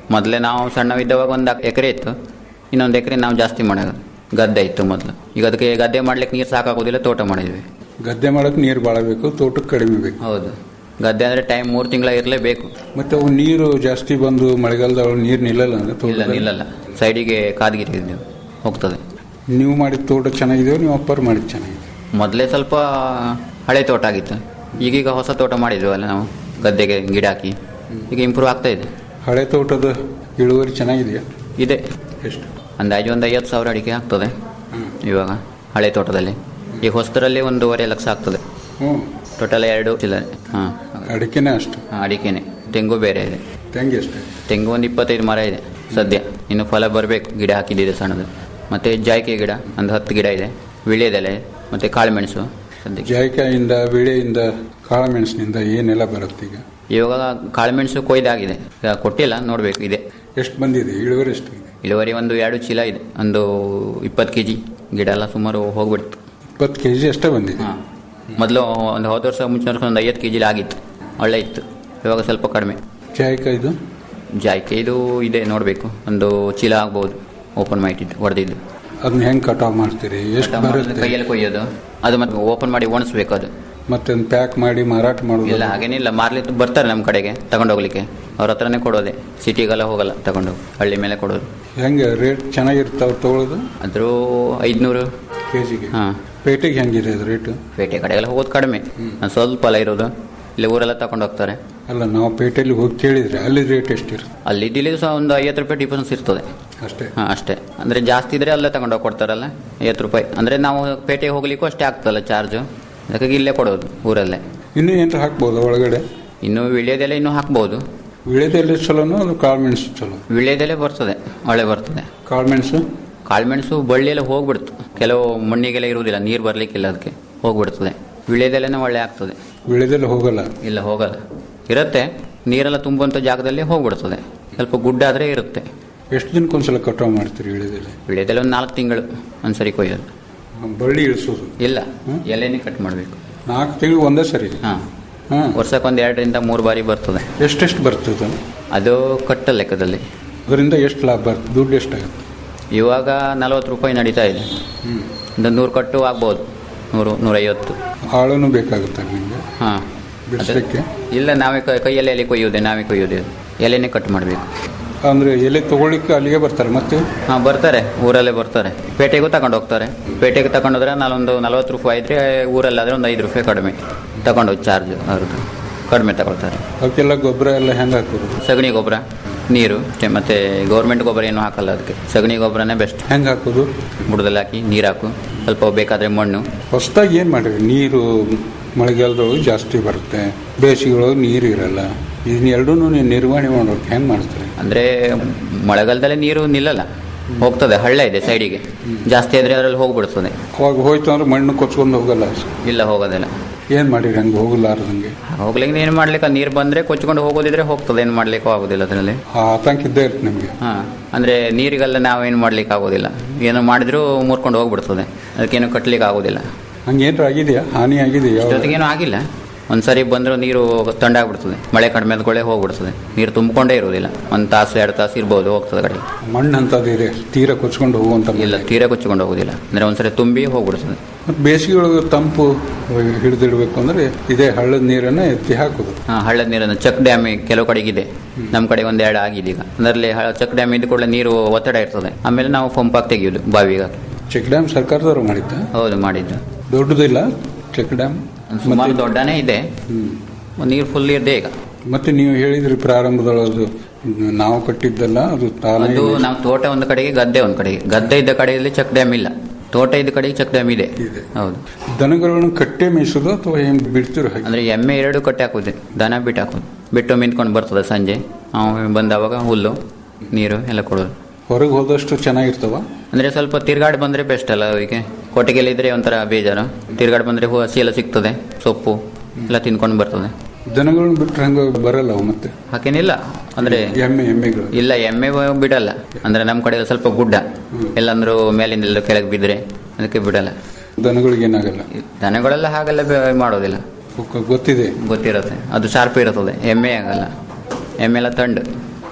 ಮೊದಲೇ ನಾವು ಸಣ್ಣವಿದ್ದವಾಗ ಒಂದು ಎಕರೆ ಇತ್ತು ಇನ್ನೊಂದು ಎಕರೆ ನಾವು ಜಾಸ್ತಿ ಮಾಡೋದು ಗದ್ದೆ ಇತ್ತು ಮೊದಲು ಈಗ ಅದಕ್ಕೆ ಗದ್ದೆ ಮಾಡ್ಲಿಕ್ಕೆ ನೀರು ಸಾಕಾಗೋದಿಲ್ಲ ತೋಟ ಮಾಡಿದ್ವಿ ಗದ್ದೆ ಮಾಡಕ್ಕೆ ನೀರು ಭಾಳ ಬೇಕು ತೋಟಕ್ಕೆ ಕಡಿಮೆ ಬೇಕು ಹೌದು ಗದ್ದೆ ಅಂದರೆ ಟೈಮ್ ಮೂರು ತಿಂಗಳ ಇರಲೇಬೇಕು ಮತ್ತೆ ಅವು ನೀರು ಜಾಸ್ತಿ ಬಂದು ಮಳೆಗಾಲದೊಳಗೆ ನೀರು ನಿಲ್ಲಲ್ಲ ಅಂದ್ರೆ ಇಲ್ಲ ತೋಟದಲ್ಲಿ? ನಿಲ್ಲಲ್ಲ ಸೈಡಿಗೆ ಕಾದ್ಗಿರಿ ಹೋಗ್ತದೆ ನೀವು ಮಾಡಿದ ತೋಟ ಚೆನ್ನಾಗಿದೆಯೋ ನೀವು ಅಪ್ಪರ್ ಮಾಡಿದ ಚೆನ್ನಾಗಿದೆ ಮೊದಲೇ ಸ್ವಲ್ಪ ಹಳೆ ತೋಟ ಆಗಿತ್ತು ಈಗೀಗ ಹೊಸ ತೋಟ ಮಾಡಿದ್ವಲ್ಲ ನಾವು ಗದ್ದೆಗೆ ಗಿಡ ಹಾಕಿ ಈಗ ಇಂಪ್ರೂವ್ ಆಗ್ತಾ ಇದೆ ಹಳೆ ತೋಟದ ಇಳುವರಿ ಚೆನ್ನಾಗಿದೆಯಾ ಇದೆ ಎಷ್ಟು ಅಂದಾಜು ಒಂದು ಐವತ್ತು ಸಾವಿರ ಅಡಿಕೆ ಆಗ್ತದೆ ಇವಾಗ ಹಳೆ ತೋಟದಲ್ಲಿ ಈಗ ಹೊಸದರಲ್ಲಿ ಒಂದೂವರೆ ಲಕ್ಷ ಆಗ್ತದೆ ಹ್ಞೂ ಟೋಟಲ್ ಎರಡು ಚಿಲ್ಲರೆ ಹಾಂ ಅಡಿಕೆನೇ ಅಷ್ಟು ಅಡಿಕೆನೆ ತೆಂಗು ಬೇರೆ ಇದೆ ತೆಂಗಿ ಅಷ್ಟೇ ತೆಂಗು ಒಂದು ಇಪ್ಪತ್ತೈದು ಮರ ಇದೆ ಸದ್ಯ ಇನ್ನು ಫಲ ಬರಬೇಕು ಗಿಡ ಹಾಕಿದ್ದಿದೆ ಸಣ್ಣದು ಮತ್ತು ಜಾಯ್ಕೆ ಗಿಡ ಒಂದು ಹತ್ತು ಗಿಡ ಇದೆ ವಿಳ್ಯದೆಲೆ ಮತ್ತು ಕಾಳುಮೆಣಸು ಸದ್ಯಕ್ಕೆ ಜಾಯಿಕಾಯಿಂದ ಬೆಳೆಯಿಂದ ಕಾಳುಮೆಣಸಿನಿಂದ ಏನೆಲ್ಲ ಬರುತ್ತೆ ಈಗ ಇವಾಗ ಕಾಳುಮೆಣಸು ಕೊಯ್ದಾಗಿದೆ ಈಗ ಕೊಟ್ಟಿಲ್ಲ ನೋಡಬೇಕು ಇದೆ ಎಷ್ಟು ಬಂದಿದೆ ಇಳುವರಿ ಎಷ್ಟು ಇದೆ ಇಳುವರಿ ಒಂದು ಎರಡು ಚೀಲ ಇದೆ ಒಂದು ಇಪ್ಪತ್ತು ಕೆ ಜಿ ಗಿಡ ಎಲ್ಲ ಸುಮಾರು ಹೋಗ್ಬಿಡ್ತು ಇಪ್ಪತ್ತು ಕೆ ಜಿ ಅಷ್ಟೇ ಬಂದಿದೆ ಹಾಂ ಮೊದಲು ಒಂದು ಹೋದ ವರ್ಷ ಮುಂಚಿನ ವರ್ಷ ಒಂದು ಐವತ್ತು ಕೆ ಜಿಲಿ ಆಗಿತ್ತು ಒಳ್ಳೆ ಇತ್ತು ಇವಾಗ ಸ್ವಲ್ಪ ಕಡಿಮೆ ಜಾಯಿಕಾಯಿ ಇದು ಜಾಯ್ಕೆ ಇದು ಇದೆ ನೋಡಬೇಕು ಒಂದು ಚೀಲ ಆಗ್ಬೋದು ಓಪನ್ ಮಾಡಿಟ್ಟಿದ್ದು ಹೊಡೆದಿದ್ದು ಅದನ್ನ ಹೆಂಗೆ ಕಟಾವ್ ಮಾಡ್ತೀರಿ ಎಷ್ಟು ಬರುತ್ತೆ ಕೈಯಲ್ಲಿ ಕೊಯ್ಯೋದು ಅದು ಮತ್ತೆ ಓಪನ್ ಮಾಡಿ ಒಣಸ್ಬೇಕು ಅದು ಮತ್ತೆ ಪ್ಯಾಕ್ ಮಾಡಿ ಮಾರಾಟ ಮಾಡೋದು ಇಲ್ಲ ಹಾಗೇನಿಲ್ಲ ಮಾರ್ಲಿಕ್ಕೆ ಬರ್ತಾರೆ ನಮ್ಮ ಕಡೆಗೆ ತಗೊಂಡೋಗ್ಲಿಕ್ಕೆ ಅವ್ರ ಹತ್ರನೇ ಕೊಡೋದೆ ಸಿಟಿಗೆಲ್ಲ ಹೋಗಲ್ಲ ತಗೊಂಡು ಹಳ್ಳಿ ಮೇಲೆ ಕೊಡೋದು ಹೆಂಗೆ ರೇಟ್ ಚೆನ್ನಾಗಿರ್ತಾವ ತಗೊಳ್ಳೋದು ಅದ್ರ ಐದುನೂರು ಕೆ ಜಿಗೆ ಹಾಂ ಪೇಟೆಗೆ ಹೆಂಗಿದೆ ಅದು ರೇಟು ಪೇಟೆ ಕಡೆಗೆಲ್ಲ ಹೋಗೋದು ಕಡಿಮೆ ಒಂದ್ ಸ್ವಲ್ಪ ಅಲ್ಲ ಇರೋದು ಇಲ್ಲಿ ಊರೆಲ್ಲ ತಗೊಂಡು ಹೋಗ್ತಾರೆ ಅಲ್ಲ ನಾವು ಪೇಟೆಯಲ್ಲಿ ಹೋಗಿ ಕೇಳಿದ್ರೆ ಅಲ್ಲಿ ರೇಟ್ ಎಷ್ಟಿರುತ್ತೆ ಅಲ್ಲಿ ಇಲ್ಲಿ ಸಹ ಒಂದು ಐವತ್ತು ರೂಪಾಯಿ ಡಿಫರೆನ್ಸ್ ಇರ್ತದೆ ಅಷ್ಟೇ ಹಾಂ ಅಷ್ಟೇ ಅಂದರೆ ಜಾಸ್ತಿ ಇದ್ರೆ ಅಲ್ಲೇ ತಗೊಂಡು ಹೋಗಿ ಕೊಡ್ತಾರಲ್ಲ ಐವತ್ತು ರೂಪಾಯಿ ಅಂದರೆ ನಾವು ಪೇಟೆಗೆ ಹೋಗ್ಲಿಕ್ಕೂ ಅಷ್ಟೇ ಆಗ್ತದಲ್ಲ ಚಾರ್ಜು ಅದಕ್ಕಾಗಿ ಇಲ್ಲೇ ಕೊಡೋದು ಊರಲ್ಲೇ ಇನ್ನೂ ಏನಾರ ಹಾಕ್ಬೋದು ಒಳಗಡೆ ಇನ್ನು ವಿಳ್ಯದೆಲೆ ಇನ್ನೂ ಹಾಕ್ಬೋದು ವಿಳೆದೆಲೆ ಚಲೋನೋ ಅದು ಕಾಳುಮೆಣಸು ಚಲೋ ವಿಳ್ಯದೆಲೆ ಬರ್ತದೆ ಒಳ್ಳೆ ಬರ್ತದೆ ಕಾಳುಮೆಣಸು ಕಾಳುಮೆಣಸು ಬಳ್ಳಿಯೆಲ್ಲ ಹೋಗ್ಬಿಡ್ತು ಕೆಲವು ಮಣ್ಣಿಗೆಲ್ಲ ಇರುವುದಿಲ್ಲ ನೀರು ಬರ್ಲಿಕ್ಕಿಲ್ಲ ಅದಕ್ಕೆ ಹೋಗ್ಬಿಡ್ತದೆ ವಿಳ್ಯದೆಲೆನೇ ಒಳ್ಳೆ ಆಗ್ತದೆ ವಿಳೆದೆಲೆ ಹೋಗಲ್ಲ ಇಲ್ಲ ಹೋಗಲ್ಲ ಇರುತ್ತೆ ನೀರೆಲ್ಲ ತುಂಬುವಂಥ ಜಾಗದಲ್ಲಿ ಹೋಗ್ಬಿಡ್ತದೆ ಸ್ವಲ್ಪ ಗುಡ್ಡ ಆದರೆ ಇರುತ್ತೆ ಎಷ್ಟು ದಿನಕ್ಕೊಂದ್ಸಲ ಕಟಾವ್ ಮಾಡ್ತೀರಿ ವಿಳೆದೆಲೆ ವಿಳ್ಯದೆಲೆ ಒಂದು ನಾಲ್ಕು ತಿಂಗಳು ಒಂದ್ಸರಿ ಕೊಯ್ಯೋದು ಬಳ್ಳಿ ಇಳಿಸೋದು ಇಲ್ಲ ಎಲೆನೇ ಕಟ್ ಮಾಡಬೇಕು ನಾಲ್ಕು ತಿಂಗಳು ಒಂದೇ ಸರಿ ಹಾಂ ಹಾಂ ವರ್ಷಕ್ಕೊಂದು ಎರಡರಿಂದ ಮೂರು ಬಾರಿ ಬರ್ತದೆ ಎಷ್ಟೆಷ್ಟು ಬರ್ತದೆ ಅದು ಕಟ್ಟ ಲೆಕ್ಕದಲ್ಲಿ ಅದರಿಂದ ಎಷ್ಟು ಲಾಭ ಬರ್ತದೆ ದುಡ್ಡು ಎಷ್ಟಾಗುತ್ತೆ ಇವಾಗ ನಲವತ್ತು ರೂಪಾಯಿ ನಡೀತಾ ಇದೆ ಒಂದು ನೂರು ಕಟ್ಟು ಆಗ್ಬೋದು ನೂರು ನೂರೈವತ್ತು ಆಳೂ ಬೇಕಾಗುತ್ತೆ ನಿಮಗೆ ಹಾಂ ಬಿಡಿಸ್ಲಿಕ್ಕೆ ಇಲ್ಲ ನಾವೇ ಕೈ- ಕೈಯಲ್ಲಿ ಎಲೆ ಕೊಯ್ಯೋದೆ ನಾವೇ ಕೊಯ್ಯೋದೆ ಎಲೆನೇ ಕಟ್ ಮಾಡಬೇಕು ಅಂದರೆ ಎಲೆ ತಗೊಳ್ಳಿಕ್ಕೆ ಅಲ್ಲಿಗೆ ಬರ್ತಾರೆ ಮತ್ತೆ ಹಾಂ ಬರ್ತಾರೆ ಊರಲ್ಲೇ ಬರ್ತಾರೆ ಪೇಟೆಗೂ ತಗೊಂಡು ಹೋಗ್ತಾರೆ ಪೇಟೆಗೆ ತಗೊಂಡೋದ್ರೆ ನಾನೊಂದು ನಲ್ವತ್ತು ರೂಪಾಯಿ ಇದ್ರೆ ಊರಲ್ಲಾದರೆ ಒಂದು ಐದು ರೂಪಾಯಿ ಕಡಿಮೆ ತಗೊಂಡೋಗಿ ಚಾರ್ಜ್ ಅವ್ರದ್ದು ಕಡಿಮೆ ತಗೊಳ್ತಾರೆ ಅವಕ್ಕೆಲ್ಲ ಗೊಬ್ಬರ ಎಲ್ಲ ಹೆಂಗೆ ಹಾಕೋದು ಸಗಣಿ ಗೊಬ್ಬರ ನೀರು ಅಷ್ಟೇ ಮತ್ತು ಗೌರ್ಮೆಂಟ್ ಗೊಬ್ಬರ ಏನೂ ಹಾಕಲ್ಲ ಅದಕ್ಕೆ ಸಗಣಿ ಗೊಬ್ಬರನೇ ಬೆಸ್ಟ್ ಹೆಂಗೆ ಹಾಕೋದು ಬುಡದಲ್ಲಿ ಹಾಕಿ ನೀರು ಹಾಕು ಸ್ವಲ್ಪ ಬೇಕಾದರೆ ಮಣ್ಣು ಹೊಸದಾಗಿ ಏನು ಮಾಡಿರಿ ನೀರು ಮಳೆಗಾಲದೊಳಗೆ ಜಾಸ್ತಿ ಬರುತ್ತೆ ಬೇಸಿಗೆಯೊಳಗೆ ನೀರು ಇರಲ್ಲ ಇದನ್ನ ಎರಡೂ ನೀವು ನಿರ್ವಹಣೆ ಮಾಡೋಕೆ ಹೆಂಗೆ ಮಾಡ್ತಾರೆ ಅಂದರೆ ಮಳೆಗಾಲದಲ್ಲೇ ನೀರು ನಿಲ್ಲಲ್ಲ ಹೋಗ್ತದೆ ಹಳ್ಳ ಇದೆ ಸೈಡಿಗೆ ಜಾಸ್ತಿ ಆದರೆ ಅದರಲ್ಲಿ ಹೋಗ್ಬಿಡ್ತದೆ ಅವಾಗ ಹೋಯ್ತು ಅಂದ್ರೆ ಮಣ್ಣು ಕೊಚ್ಕೊಂಡು ಹೋಗಲ್ಲ ಇಲ್ಲ ಹೋಗೋದಿಲ್ಲ ಏನು ಮಾಡಿರಿ ಹಂಗೆ ಹೋಗಲಾರ್ದಂಗೆ ಹೋಗ್ಲಿಕ್ಕೆ ಏನು ಮಾಡ್ಲಿಕ್ಕೆ ನೀರು ಬಂದರೆ ಕೊಚ್ಕೊಂಡು ಹೋಗೋದಿದ್ರೆ ಹೋಗ್ತದೆ ಏನು ಮಾಡ್ಲಿಕ್ಕೂ ಆಗೋದಿಲ್ಲ ಅದರಲ್ಲಿ ಆ ಆತಂಕ ಇದ್ದೇ ಇರುತ್ತೆ ನಿಮಗೆ ಹಾಂ ಅಂದರೆ ನೀರಿಗೆಲ್ಲ ನಾವೇನು ಮಾಡ್ಲಿಕ್ಕೆ ಆಗೋದಿಲ್ಲ ಏನೋ ಮಾಡಿದ್ರೂ ಮುರ್ಕೊಂಡು ಹೋಗ್ಬಿಡ್ತದೆ ಅದಕ್ಕೇನು ಕಟ್ಲಿಕ್ಕೆ ಆಗೋದಿಲ್ಲ ಹಂಗೇನಾರು ಆಗಿದೆಯಾ ಹಾನಿ ಆಗಿದೆಯಾ ಯಾವ- ಜೊತೆಗೇನು ಆಗಿಲ್ಲ ಒಂದ್ಸರಿ ಬಂದರೂ ನೀರು ತಂಡಾಗ್ಬಿಡ್ತದೆ ಮಳೆ ಕಡಿಮೆ ಆದ್ಕೊಳ್ಳೆ ಹೋಗ್ಬಿಡ್ತದೆ ನೀರು ತುಂಬಿಕೊಂಡೇ ಇರೋದಿಲ್ಲ ಒಂದು ತಾಸು ಎರಡು ತಾಸು ಇರ್ಬೋದು ಹೋಗ್ತದೆ ಕಡೆ ಮಣ್ಣು ಅಂತದ್ದು ಇದೆ ತೀರ ಕೊಚ್ಕೊಂಡು ಹೋಗುವಂಥ ಇಲ್ಲ ತೀರಾ ಕೊಚ್ಕೊಂಡು ಹೋಗೋದಿಲ್ಲ ಅಂದರೆ ಒಂದ್ಸರಿ ತುಂಬಿ ಹೋಗ್ಬಿಡ್ತದೆ ಮತ್ತು ಬೇಸಿಗೆಯೊಳಗೆ ತಂಪು ಹಿಡಿದಿಡಬೇಕು ಅಂದರೆ ಇದೇ ಹಳ್ಳದ ನೀರನ್ನು ಎತ್ತಿ ಹಾಕೋದು ಹಾಂ ಹಳ್ಳದ ನೀರನ್ನು ಚೆಕ್ ಡ್ಯಾಮ್ ಕೆಲವು ಕಡೆಗಿದೆ ನಮ್ಮ ಕಡೆ ಒಂದು ಎರಡು ಆಗಿದೆ ಈಗ ಅದರಲ್ಲಿ ಚೆಕ್ ಡ್ಯಾಮ್ ಇದ್ದ ಕೂಡಲೇ ನೀರು ಒತ್ತಡ ಇರ್ತದೆ ಆಮೇಲೆ ನಾವು ಪಂಪಾಗಿ ತೆಗೆಯೋದು ಬಾವಿಗೆ ಹಾಕಿ ಚೆಕ್ ಡ್ಯಾಮ್ ಸರ್ಕಾರದವರು ಮಾಡಿದ್ದ ಹೌದು ಮಾಡಿದ್ದು ದೊಡ್ಡದಿಲ್ಲ ಚೆಕ್ ಡ್ಯಾಮ್ ಸುಮಾರು ದೊಡ್ಡನೇ ಇದೆ ನೀರು ಫುಲ್ ಇದೆ ಈಗ ಮತ್ತೆ ನೀವು ಹೇಳಿದ್ರಿ ಪ್ರಾರಂಭದೊಳಗೆ ನಾವು ಕಟ್ಟಿದ್ದಲ್ಲ ಅದು ತಾನೇ ಅದು ನಾವು ತೋಟ ಒಂದು ಕಡೆಗೆ ಗದ್ದೆ ಒಂದು ಕಡೆಗೆ ಗದ್ದೆ ಇದ್ದ ಕಡೆಯಲ್ಲಿ ಚೆಕ್ ಡ್ಯಾಮ್ ಇಲ್ಲ ತೋಟ ಇದ್ದ ಕಡೆಗೆ ಚೆಕ್ ಡ್ಯಾಮ್ ಇದೆ ಇದೆ. ಹೌದು ದನಗಳನ್ನು ಕಟ್ಟೆ ಮೇಯಿಸೋದು ಅಥವಾ ಏನು ಬಿಡ್ತಿರೋ ಹಾಗೆ ಅಂದ್ರೆ ಎಮ್ಮೆ ಎರಡು ಕಟ್ಟಿ ಹಾಕೋದು ದನ ಬಿಟ್ಟು ಹಾಕೋದು ಬಿಟ್ಟು ಮಿಂತ್ಕೊಂಡು ಬರ್ತದೆ ಸಂಜೆ ನಾವು ಬಂದವಾಗ ಹುಲ್ಲು ನೀರು ಎಲ್ಲ ಕೊಡೋದು ಹೊರಗೆ ಹೋದಷ್ಟು ಚೆನ್ನಾಗಿರ್ತಾವ ಅಂದ್ರೆ ಸ್ವಲ್ಪ ತಿರ್ಗಾಡಿ ಬಂದ್ರೆ ಬೆಸ್ಟ್ ಅಲ್ಲ ಅವರಿಗೆ ಕೊಟ್ಟಿಗೆಲ್ಲ ಇದ್ರೆ ಒಂಥರ ಬೇಜಾರು ತಿರ್ಗಾಡಿ ಬಂದ್ರೆ ಹೂ ಹಸಿ ಎಲ್ಲ ಸಿಗ್ತದೆ ಸೊಪ್ಪು ಎಲ್ಲ ತಿನ್ಕೊಂಡು ಬರ್ತದೆ ದನಗಳನ್ನ ಬಿಟ್ರೆ ಹಂಗೆ ಬರಲ್ಲ ಅವು ಮತ್ತೆ ಹಾಗೇನಿಲ್ಲ ಅಂದ್ರೆ ಎಮ್ಮೆ ಎಮ್ಮೆಗಳು ಇಲ್ಲ ಎಮ್ಮೆ ಬಿಡಲ್ಲ ಅಂದ್ರೆ ನಮ್ಮ ಕಡೆ ಎಲ್ಲ ಸ್ವಲ್ಪ ಗುಡ್ಡ ಎಲ್ಲಂದ್ರೂ ಮೇಲಿಂದ ಎಲ್ಲ ಕೆಳಗೆ ಬಿದ್ದರೆ ಅದಕ್ಕೆ ಬಿಡಲ್ಲ ದನಗಳಿಗೆ ಏನಾಗಲ್ಲ ದನಗಳೆಲ್ಲ ಹಾಗೆಲ್ಲ ಬೆ- ಮಾಡೋದಿಲ್ಲ ಗೊತ್ತಿದೆ ಗೊತ್ತಿರುತ್ತೆ ಅದು ಶಾರ್ಪ್ ಇರುತ್ತದೆ ಎಮ್ಮೆ ಆಗಲ್ಲ ಎಮ್ಮೆ ಎಲ್ಲ ತಂಡು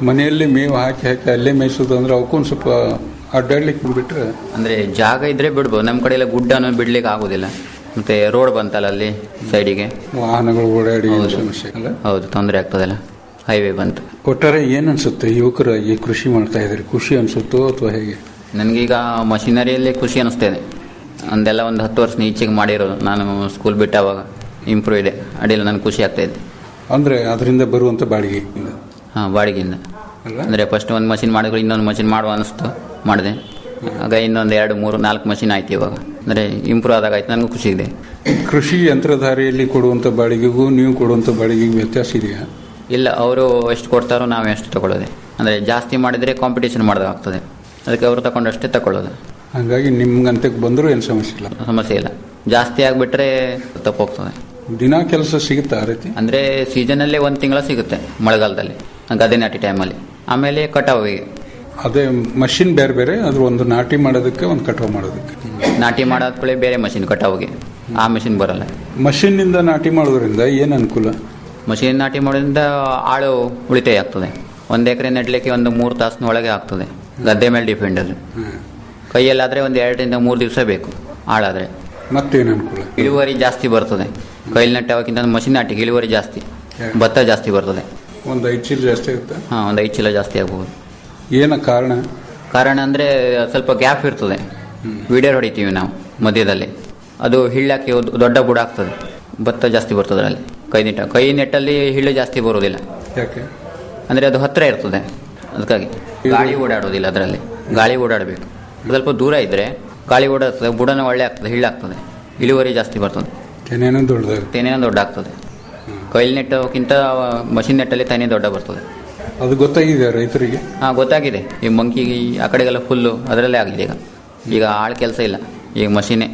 ಮನೆಯಲ್ಲಿ ಮೇವು ಹಾಕಿ ಹಾಕಿ ಅಲ್ಲೇ ಮೇಯಿಸೋದು ಅಂದ್ರೆ ಅವಕ್ಕೊಂದು ಸ್ವಲ್ಪ ಅಡ್ಡಾಡ್ಲಿಕ್ಕೆ ಬಿಟ್ರೆ ಅಂದ್ರೆ ಜಾಗ ಇದ್ರೆ ಬಿಡ್ಬೋದು ನಮ್ಮ ಕಡೆ ಎಲ್ಲ ಗುಡ್ಡನ್ನು ಬಿಡ್ಲಿಕ್ಕೆ ಆಗುದಿಲ್ಲ ಮತ್ತೆ ರೋಡ್ ಬಂತಲ್ಲ ಅಲ್ಲಿ ಸೈಡಿಗೆ ವಾಹನಗಳು ಓಡಾಡಿ ಹೌದು. ಸಮಸ್ಯೆ ಅಲ್ಲ ಹೌದು ತೊಂದರೆ ಆಗ್ತದಲ್ಲ ಹೈವೇ ಬಂತು ಒಟ್ಟಾರೆ ಏನ್ ಅನ್ಸುತ್ತೆ ಯುವಕರಾಗಿ ಕೃಷಿ ಮಾಡ್ತಾ ಇದ್ದಾರೆ ಖುಷಿ ಅನ್ಸುತ್ತೋ ಅಥವಾ ಹೇಗೆ ನನಗೀಗ ಮಷಿನರಿಯಲ್ಲಿ ಖುಷಿ ಅನಿಸ್ತಿದೆ ಅಂದೆಲ್ಲ ಒಂದು ಹತ್ತು ವರ್ಷ ಈಚೆಗೆ ಮಾಡಿರೋದು ನಾನು ಸ್ಕೂಲ್ ಬಿಟ್ಟಾವಾಗ ಇಂಪ್ರೂವ್ ಇದೆ ಅಡಿಯಲ್ಲಿ ನನಗೆ ಖುಷಿ ಆಗ್ತಾ ಇದೆ ಅಂದ್ರೆ ಅದರಿಂದ ಬರುವಂತ ಬಾಡಿಗೆ ಹಾಂ ಬಾಡಿಗೆಯಿಂದ ಅಲ್ಲ? ಅಂದರೆ ಫಸ್ಟ್ ಒಂದು ಮಷಿನ್ ಮಾಡಿದ್ರೆ ಇನ್ನೊಂದು ಮಷಿನ್ ಮಾಡುವ ಅನಿಸ್ತು ಮಾಡಿದೆ ಆಗ ಇನ್ನೊಂದು ಎರಡು ಮೂರು ನಾಲ್ಕು ಮಷಿನ್ ಆಯ್ತು ಇವಾಗ ಅಂದರೆ ಇಂಪ್ರೂವ್ ಆದಾಗ ಆಯ್ತು ನನಗೂ ಖುಷಿ ಇದೆ ಕೃಷಿ ಯಂತ್ರಧಾರಿಯಲ್ಲಿ ಕೊಡುವಂತ ಬಾಡಿಗೆಗೂ ನೀವು ಕೊಡುವಂತ ಬಾಡಿಗೆಗೂ ವ್ಯತ್ಯಾಸ ಇದೆಯಾ ಇಲ್ಲ ಅವರು ಎಷ್ಟು ಕೊಡ್ತಾರೋ ನಾವು ಎಷ್ಟು ತಗೊಳ್ಳೋದೆ ಅಂದರೆ ಜಾಸ್ತಿ ಮಾಡಿದರೆ ಕಾಂಪಿಟೇಷನ್ ಮಾಡೋದಾಗ್ತದೆ ಅದಕ್ಕೆ ಅವರು ತಗೊಂಡಷ್ಟೇ ತಗೊಳ್ಳೋದು ಹಾಗಾಗಿ ನಿಮ್ಗಂತೆ ಬಂದರೂ ಏನು ಸಮಸ್ಯೆ ಇಲ್ಲ ಸಮಸ್ಯೆ ಇಲ್ಲ ಜಾಸ್ತಿ ಆಗಿಬಿಟ್ರೆ ತಪ್ಪೋಗ್ತದೆ ದಿನಾ ಕೆಲಸ ಸಿಗುತ್ತಾ ಆ ರೀತಿ ಅಂದರೆ ಸೀಸನಲ್ಲೇ ಒಂದು ತಿಂಗಳ ಸಿಗುತ್ತೆ ಮಳೆಗಾಲದಲ್ಲಿ ಗದ್ದೆ ನಾಟಿ ಟೈಮಲ್ಲಿ ಆಮೇಲೆ ಕಟಾವಿಗೆ ಅದೇ ಮಷಿನ್ ಬೇರೆ ಬೇರೆ ಅದ್ರ ಒಂದು ನಾಟಿ ಮಾಡೋದಕ್ಕೆ ಒಂದು ಕಟಾವು ಮಾಡೋದಕ್ಕೆ ನಾಟಿ ಮಾಡಾದ್ಕೊಳ್ಳಿ ಬೇರೆ ಮಷಿನ್ ಕಟಾವಿಗೆ ಆ ಮಷಿನ್ ಬರಲ್ಲ ಮಷಿನ್ನಿಂದ ನಾಟಿ ಮಾಡೋದ್ರಿಂದ ಏನು ಅನುಕೂಲ ಮಷೀನ್ ನಾಟಿ ಮಾಡೋದ್ರಿಂದ ಆಳು ಉಳಿತಾಯ ಆಗ್ತದೆ ಒಂದು ಎಕರೆ ನೆಡ್ಲಿಕ್ಕೆ ಒಂದು ಮೂರು ತಾಸಿನ ಒಳಗೆ ಆಗ್ತದೆ ಗದ್ದೆ ಮೇಲೆ ಡಿಪೆಂಡ್ ಅದು ಕೈಯಲ್ಲಾದರೆ ಒಂದು ಎರಡರಿಂದ ಮೂರು ದಿವಸ ಬೇಕು ಆಳಾದರೆ ಮತ್ತೇನು ಅನುಕೂಲ ಇಳುವರಿ ಜಾಸ್ತಿ ಬರ್ತದೆ ಕೈಲಿ ನೆಟ್ಟವಕ್ಕಿಂತ ಮಷಿನ್ ನಾಟಿಗೆ ಇಳುವರಿ ಜಾಸ್ತಿ ಭತ್ತ ಜಾಸ್ತಿ ಬರ್ತದೆ ಒಂದು ಐದು ಚೀಲ ಜಾಸ್ತಿ ಆಗುತ್ತಾ ಹಾಂ ಒಂದು ಐದು ಚೀಲ ಜಾಸ್ತಿ ಆಗ್ಬೋದು ಏನ ಕಾರಣ ಕಾರಣ ಅಂದರೆ ಸ್ವಲ್ಪ ಗ್ಯಾಪ್ ಇರ್ತದೆ ವಿಡಿಯೋ ಹೊಡಿತೀವಿ ನಾವು ಮಧ್ಯದಲ್ಲಿ ಅದು ಹಿಳ್ಳಾಕಿ ಒಂದು ದೊಡ್ಡ ಬುಡ ಆಗ್ತದೆ ಭತ್ತ ಜಾಸ್ತಿ ಬರ್ತದೆ ಅದರಲ್ಲಿ ಕೈ ನೆಟ್ಟ ಕೈ ನೆಟ್ಟಲ್ಲಿ ಹಿಳ್ಳು ಜಾಸ್ತಿ ಬರೋದಿಲ್ಲ ಯಾಕೆ ಅಂದರೆ ಅದು ಹತ್ತಿರ ಇರ್ತದೆ ಅದಕ್ಕಾಗಿ ಗಾಳಿ ಓಡಾಡೋದಿಲ್ಲ ಅದರಲ್ಲಿ ಗಾಳಿ ಓಡಾಡಬೇಕು ಸ್ವಲ್ಪ ದೂರ ಇದ್ದರೆ ಗಾಳಿ ಓಡಾಡ್ತದೆ ಬುಡನ ಒಳ್ಳೆ ಆಗ್ತದೆ ಹಿಳ್ಳಾಗ್ತದೆ ಇಳುವರಿ ಜಾಸ್ತಿ ಬರ್ತದೆ ತೆನೇನೋ ದೊಡ್ಡದಾಗ ತೆನೆನೂ ದೊಡ್ಡ ಆಗ್ತದೆ ಕೈಲಿ ನೆಟ್ಟೋಕ್ಕಿಂತ ಮಷಿನ್ ನೆಟ್ಟಲ್ಲಿ ತೆನೆ ದೊಡ್ಡ ಬರ್ತದೆ ಅದು ಗೊತ್ತಾಗಿದೆ ರೈತರಿಗೆ ಹಾಂ ಗೊತ್ತಾಗಿದೆ ಈ ಮಂಕಿ ಆ ಕಡೆಗೆಲ್ಲ ಫುಲ್ಲು ಅದರಲ್ಲೇ ಆಗಿದೆ ಈಗ ಈಗ ಆಳ್ ಕೆಲಸ ಇಲ್ಲ ಈಗ ಮಷೀನೇ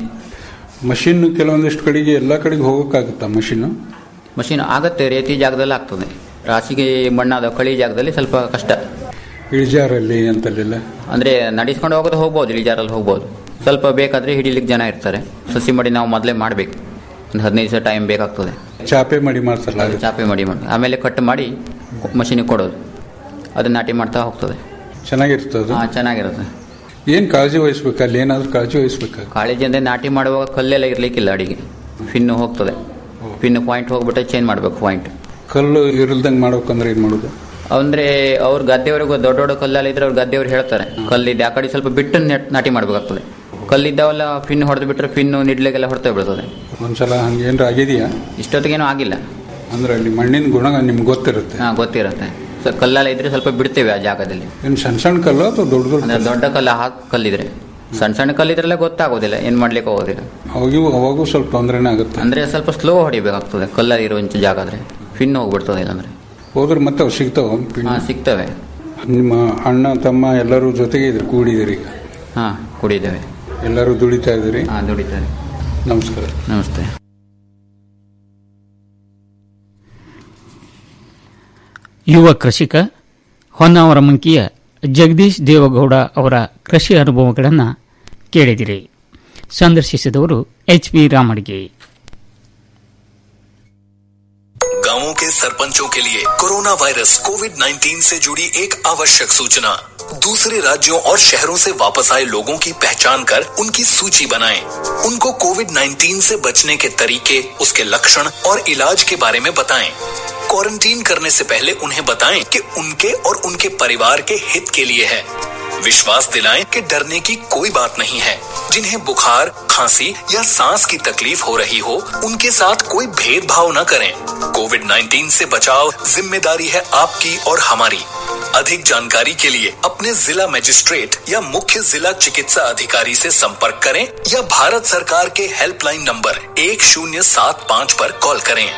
ಮಷಿನ್ ಕೆಲವೊಂದಿಷ್ಟು ಕಡೆಗೆ ಎಲ್ಲ ಕಡೆಗೆ ಹೋಗೋಕ್ಕಾಗುತ್ತಾ ಮಷಿನ್ ಮಷೀನ್ ಆಗತ್ತೆ ರೇತಿ ಜಾಗದಲ್ಲಿ ಆಗ್ತದೆ ರಾಶಿಗೆ ಮಣ್ಣಾದ ಕಳಿ ಜಾಗದಲ್ಲಿ ಸ್ವಲ್ಪ ಕಷ್ಟ ಇಳಿಜಾರಲ್ಲಿ ಅಂತಲ್ಲೆಲ್ಲ ಅಂದರೆ ನಡೆಸ್ಕೊಂಡು ಹೋಗೋದು ಹೋಗ್ಬೋದು ಇಳಿಜಾರಲ್ಲಿ ಹೋಗ್ಬೋದು ಸ್ವಲ್ಪ ಬೇಕಾದರೆ ಹಿಡಿಲಿಕ್ಕೆ ಜನ ಇರ್ತಾರೆ ಸಸಿ ಮಾಡಿ ನಾವು ಮೊದಲೇ ಮಾಡಬೇಕು ಒಂದು ಹದಿನೈದು ದಿವಸ ಟೈಮ್ ಬೇಕಾಗ್ತದೆ ಚಾಪೆ ಮಾಡಿ ಮಾಡ್ತಾರಲ್ಲ ಅದು ಚಾಪೆ ಮಾಡಿ ಮಾಡಿ ಆಮೇಲೆ ಕಟ್ ಮಾಡಿ ಮಷೀನಿಗೆ ಕೊಡೋದು ಅದು ನಾಟಿ ಮಾಡ್ತಾ ಹೋಗ್ತದೆ ಚೆನ್ನಾಗಿರ್ತದೆ ಅದು ಹಾಂ ಚೆನ್ನಾಗಿರುತ್ತೆ ಏನು ಕಾಳಜಿ ವಹಿಸ್ಬೇಕು ಅಲ್ಲಿ ಏನಾದರೂ ಕಾಳಜಿ ವಹಿಸ್ಬೇಕಾಗ ಕಾಳಜಿ ಅಂದರೆ ನಾಟಿ ಮಾಡುವಾಗ ಕಲ್ಲೆಲ್ಲ ಇರಲಿಕ್ಕಿಲ್ಲ ಅಡಿಗೆ ಫಿನ್ನು ಹೋಗ್ತದೆ ಫಿನ್ನು ಪಾಯಿಂಟ್ ಹೋಗ್ಬಿಟ್ಟು ಚೇಂಜ್ ಮಾಡಬೇಕು ಪಾಯಿಂಟ್ ಕಲ್ಲು ಇರಲ್ದಂಗೆ ಮಾಡ್ಬೇಕಂದ್ರೆ ಏನು ಮಾಡೋದು ಅಂದ್ರೆ ಅವ್ರ ಗದ್ದೆಯವ್ರಿಗೆ ದೊಡ್ಡ ದೊಡ್ಡ ಕಲ್ಲಲ್ಲಿ ಇದ್ರೆ ಅವ್ರ ಗದ್ದೆಯವ್ರು ಹೇಳ್ತಾರೆ ಕಲ್ಲಿದೆ ಆ ಕಡೆ ಸ್ವಲ್ಪ ಬಿಟ್ಟು ನೆಟ್- ನಾಟಿ ಮಾಡ್ಬೇಕಾಗ್ತದೆ ಕಲ್ಲಿದ್ದಾವೆಲ್ಲ ಫಿನ್ ಹೊಡೆದು ಬಿಟ್ರೆ ಫಿನ್ನು ನಿಡ್ಲಿಗೆಲ್ಲ ಹೊಡ್ತಾ ಬಿಡ್ತದೆ ಒಂದ್ಸಲ ಹಂಗೆ ಏನಾರ ಆಗಿದೆಯಾ ಇಷ್ಟೊತ್ತಿಗೇನೂ ಆಗಿಲ್ಲ ಅಂದ್ರೆ ಅಲ್ಲಿ ಮಣ್ಣಿನ ಗುಣ ನಿಮ್ಗೆ ಗೊತ್ತಿರುತ್ತೆ ಹಾ ಗೊತ್ತಿರುತ್ತೆ ಸೊ ಕಲ್ಲೆಲ್ಲ ಇದ್ರೆ ಸ್ವಲ್ಪ ಬಿಡ್ತೇವೆ ಆ ಜಾಗದಲ್ಲಿ ಏನು ಸಣ್ಣ ಸಣ್ಣ ಕಲ್ಲು ಅಥವಾ ದೊಡ್ಡ ದೊಡ್ಡ ಅಂದ್ರೆ ದೊಡ್ಡ ಕಲ್ಲು ಹಾಕ್ ಕಲ್ಲಿದ್ರೆ ಸಣ್ಣ ಸಣ್ಣ ಕಲ್ಲಿದ್ರೆಲ್ಲ ಗೊತ್ತಾಗೋದಿಲ್ಲ ಏನ್ ಮಾಡ್ಲಿಕ್ಕೆ ಹೋಗೋದಿಲ್ಲ ಅವಾಗೂ ಅವಾಗೂ ಸ್ವಲ್ಪ ತೊಂದರೆನೇ ಆಗುತ್ತೆ ಅಂದ್ರೆ ಸ್ವಲ್ಪ ಸ್ಲೋ ಹೊಡಿಬೇಕಾಗ್ತದೆ ಕಲ್ಲಲ್ಲಿ ಇರೋ ಇಂಚು ಜಾಗ ಆದ್ರೆ ಫಿನ್ ಹೋಗ್ಬಿಡ್ತದೆ ಇಲ್ಲಾಂದ್ರೆ ಹೋದ್ರೆ ಮತ್ತೆ ಅವು ಸಿಗ್ತಾವ ಹಾ ಸಿಗ್ತವೆ ನಿಮ್ಮ ಅಣ್ಣ ತಮ್ಮ ಎಲ್ಲರೂ ಜೊತೆಗೆ ಇದ್ರು ಕೂಡಿದಿರಿ ಈಗ ಹಾ ಕುಡಿದ್ದೇವೆ ಎಲ್ಲರೂ ದುಡಿತಾ ಇದ್ದೀರಿ ಹಾ ದುಡಿತಾರೆ ನಮಸ್ಕಾರ ನಮಸ್ತೆ ಯುವ ಕೃಷಿಕ ಹೊನ್ನಾವರ ಮಂಕಿಯ ಜಗದೀಶ್ ದೇವಗೌಡ ಅವರ ಕೃಷಿ ಅನುಭವಗಳನ್ನು ಕೇಳಿದಿರಿ ಸಂದರ್ಶಿಸಿದವರು ಎಚ್ ಪಿ ರಾಮಡಿಗೆ गांवों के सरपंचों के लिए कोरोना वायरस कोविड 19 से जुड़ी एक आवश्यक सूचना दूसरे राज्यों और शहरों से वापस आए लोगों की पहचान कर उनकी सूची बनाएं। उनको कोविड 19 से बचने के तरीके उसके लक्षण और इलाज के बारे में बताएं। क्वारंटीन करने से पहले उन्हें बताएं कि उनके और उनके परिवार के हित के लिए है विश्वास दिलाएं कि डरने की कोई बात नहीं है जिन्हें बुखार खांसी या सांस की तकलीफ हो रही हो उनके साथ कोई भेदभाव न करें कोविड 19 से बचाव जिम्मेदारी है आपकी और हमारी अधिक जानकारी के लिए अपने जिला मजिस्ट्रेट या मुख्य जिला चिकित्सा अधिकारी से संपर्क करें या भारत सरकार के हेल्पलाइन नंबर एक शून्य सात पाँच पर कॉल करें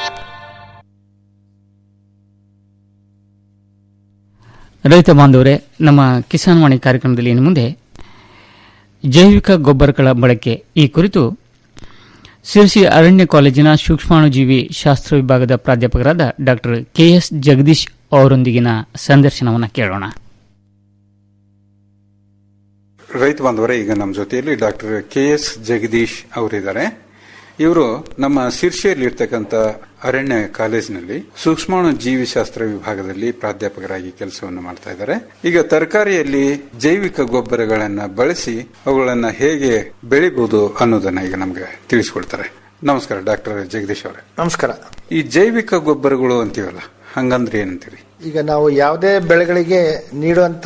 ರೈತ ಬಾಂಧವರೇ ನಮ್ಮ ಕಿಸಾನ್ ವಾಣಿ ಕಾರ್ಯಕ್ರಮದಲ್ಲಿ ಇನ್ನು ಮುಂದೆ ಜೈವಿಕ ಗೊಬ್ಬರಗಳ ಬಳಕೆ ಈ ಕುರಿತು ಸಿರ್ಸಿ ಅರಣ್ಯ ಕಾಲೇಜಿನ ಸೂಕ್ಷ್ಮಾಣುಜೀವಿ ಶಾಸ್ತ್ರ ವಿಭಾಗದ ಪ್ರಾಧ್ಯಾಪಕರಾದ ಡಾ ಕೆಎಸ್ ಜಗದೀಶ್ ಅವರೊಂದಿಗಿನ ಸಂದರ್ಶನವನ್ನು ಕೇಳೋಣ ರೈತ ಬಾಂಧವರೇ ಈಗ ನಮ್ಮ ಜೊತೆಯಲ್ಲಿ ಡಾಕ್ಟರ್ ಕೆ ಎಸ್ ಜಗದೀಶ್ ಅವರಿದ್ದಾರೆ ಇವರು ನಮ್ಮ ಶಿರ್ಷಿಯಲ್ಲಿ ಇರ್ತಕ್ಕಂಥ ಅರಣ್ಯ ಕಾಲೇಜಿನಲ್ಲಿ ಸೂಕ್ಷ್ಮಾಣು ಜೀವಿಶಾಸ್ತ್ರ ವಿಭಾಗದಲ್ಲಿ ಪ್ರಾಧ್ಯಾಪಕರಾಗಿ ಕೆಲಸವನ್ನು ಮಾಡ್ತಾ ಇದ್ದಾರೆ ಈಗ ತರಕಾರಿಯಲ್ಲಿ ಜೈವಿಕ ಗೊಬ್ಬರಗಳನ್ನ ಬಳಸಿ ಅವುಗಳನ್ನ ಹೇಗೆ ಬೆಳಿಬಹುದು ಅನ್ನೋದನ್ನ ಈಗ ನಮ್ಗೆ ತಿಳಿಸ್ಕೊಡ್ತಾರೆ ನಮಸ್ಕಾರ ಡಾಕ್ಟರ್ ಜಗದೀಶ್ ಅವರೇ ನಮಸ್ಕಾರ ಈ ಜೈವಿಕ ಗೊಬ್ಬರಗಳು ಅಂತೀವಲ್ಲ ಹಂಗಂದ್ರೆ ಏನಂತೀರಿ ಈಗ ನಾವು ಯಾವುದೇ ಬೆಳೆಗಳಿಗೆ ನೀಡುವಂತ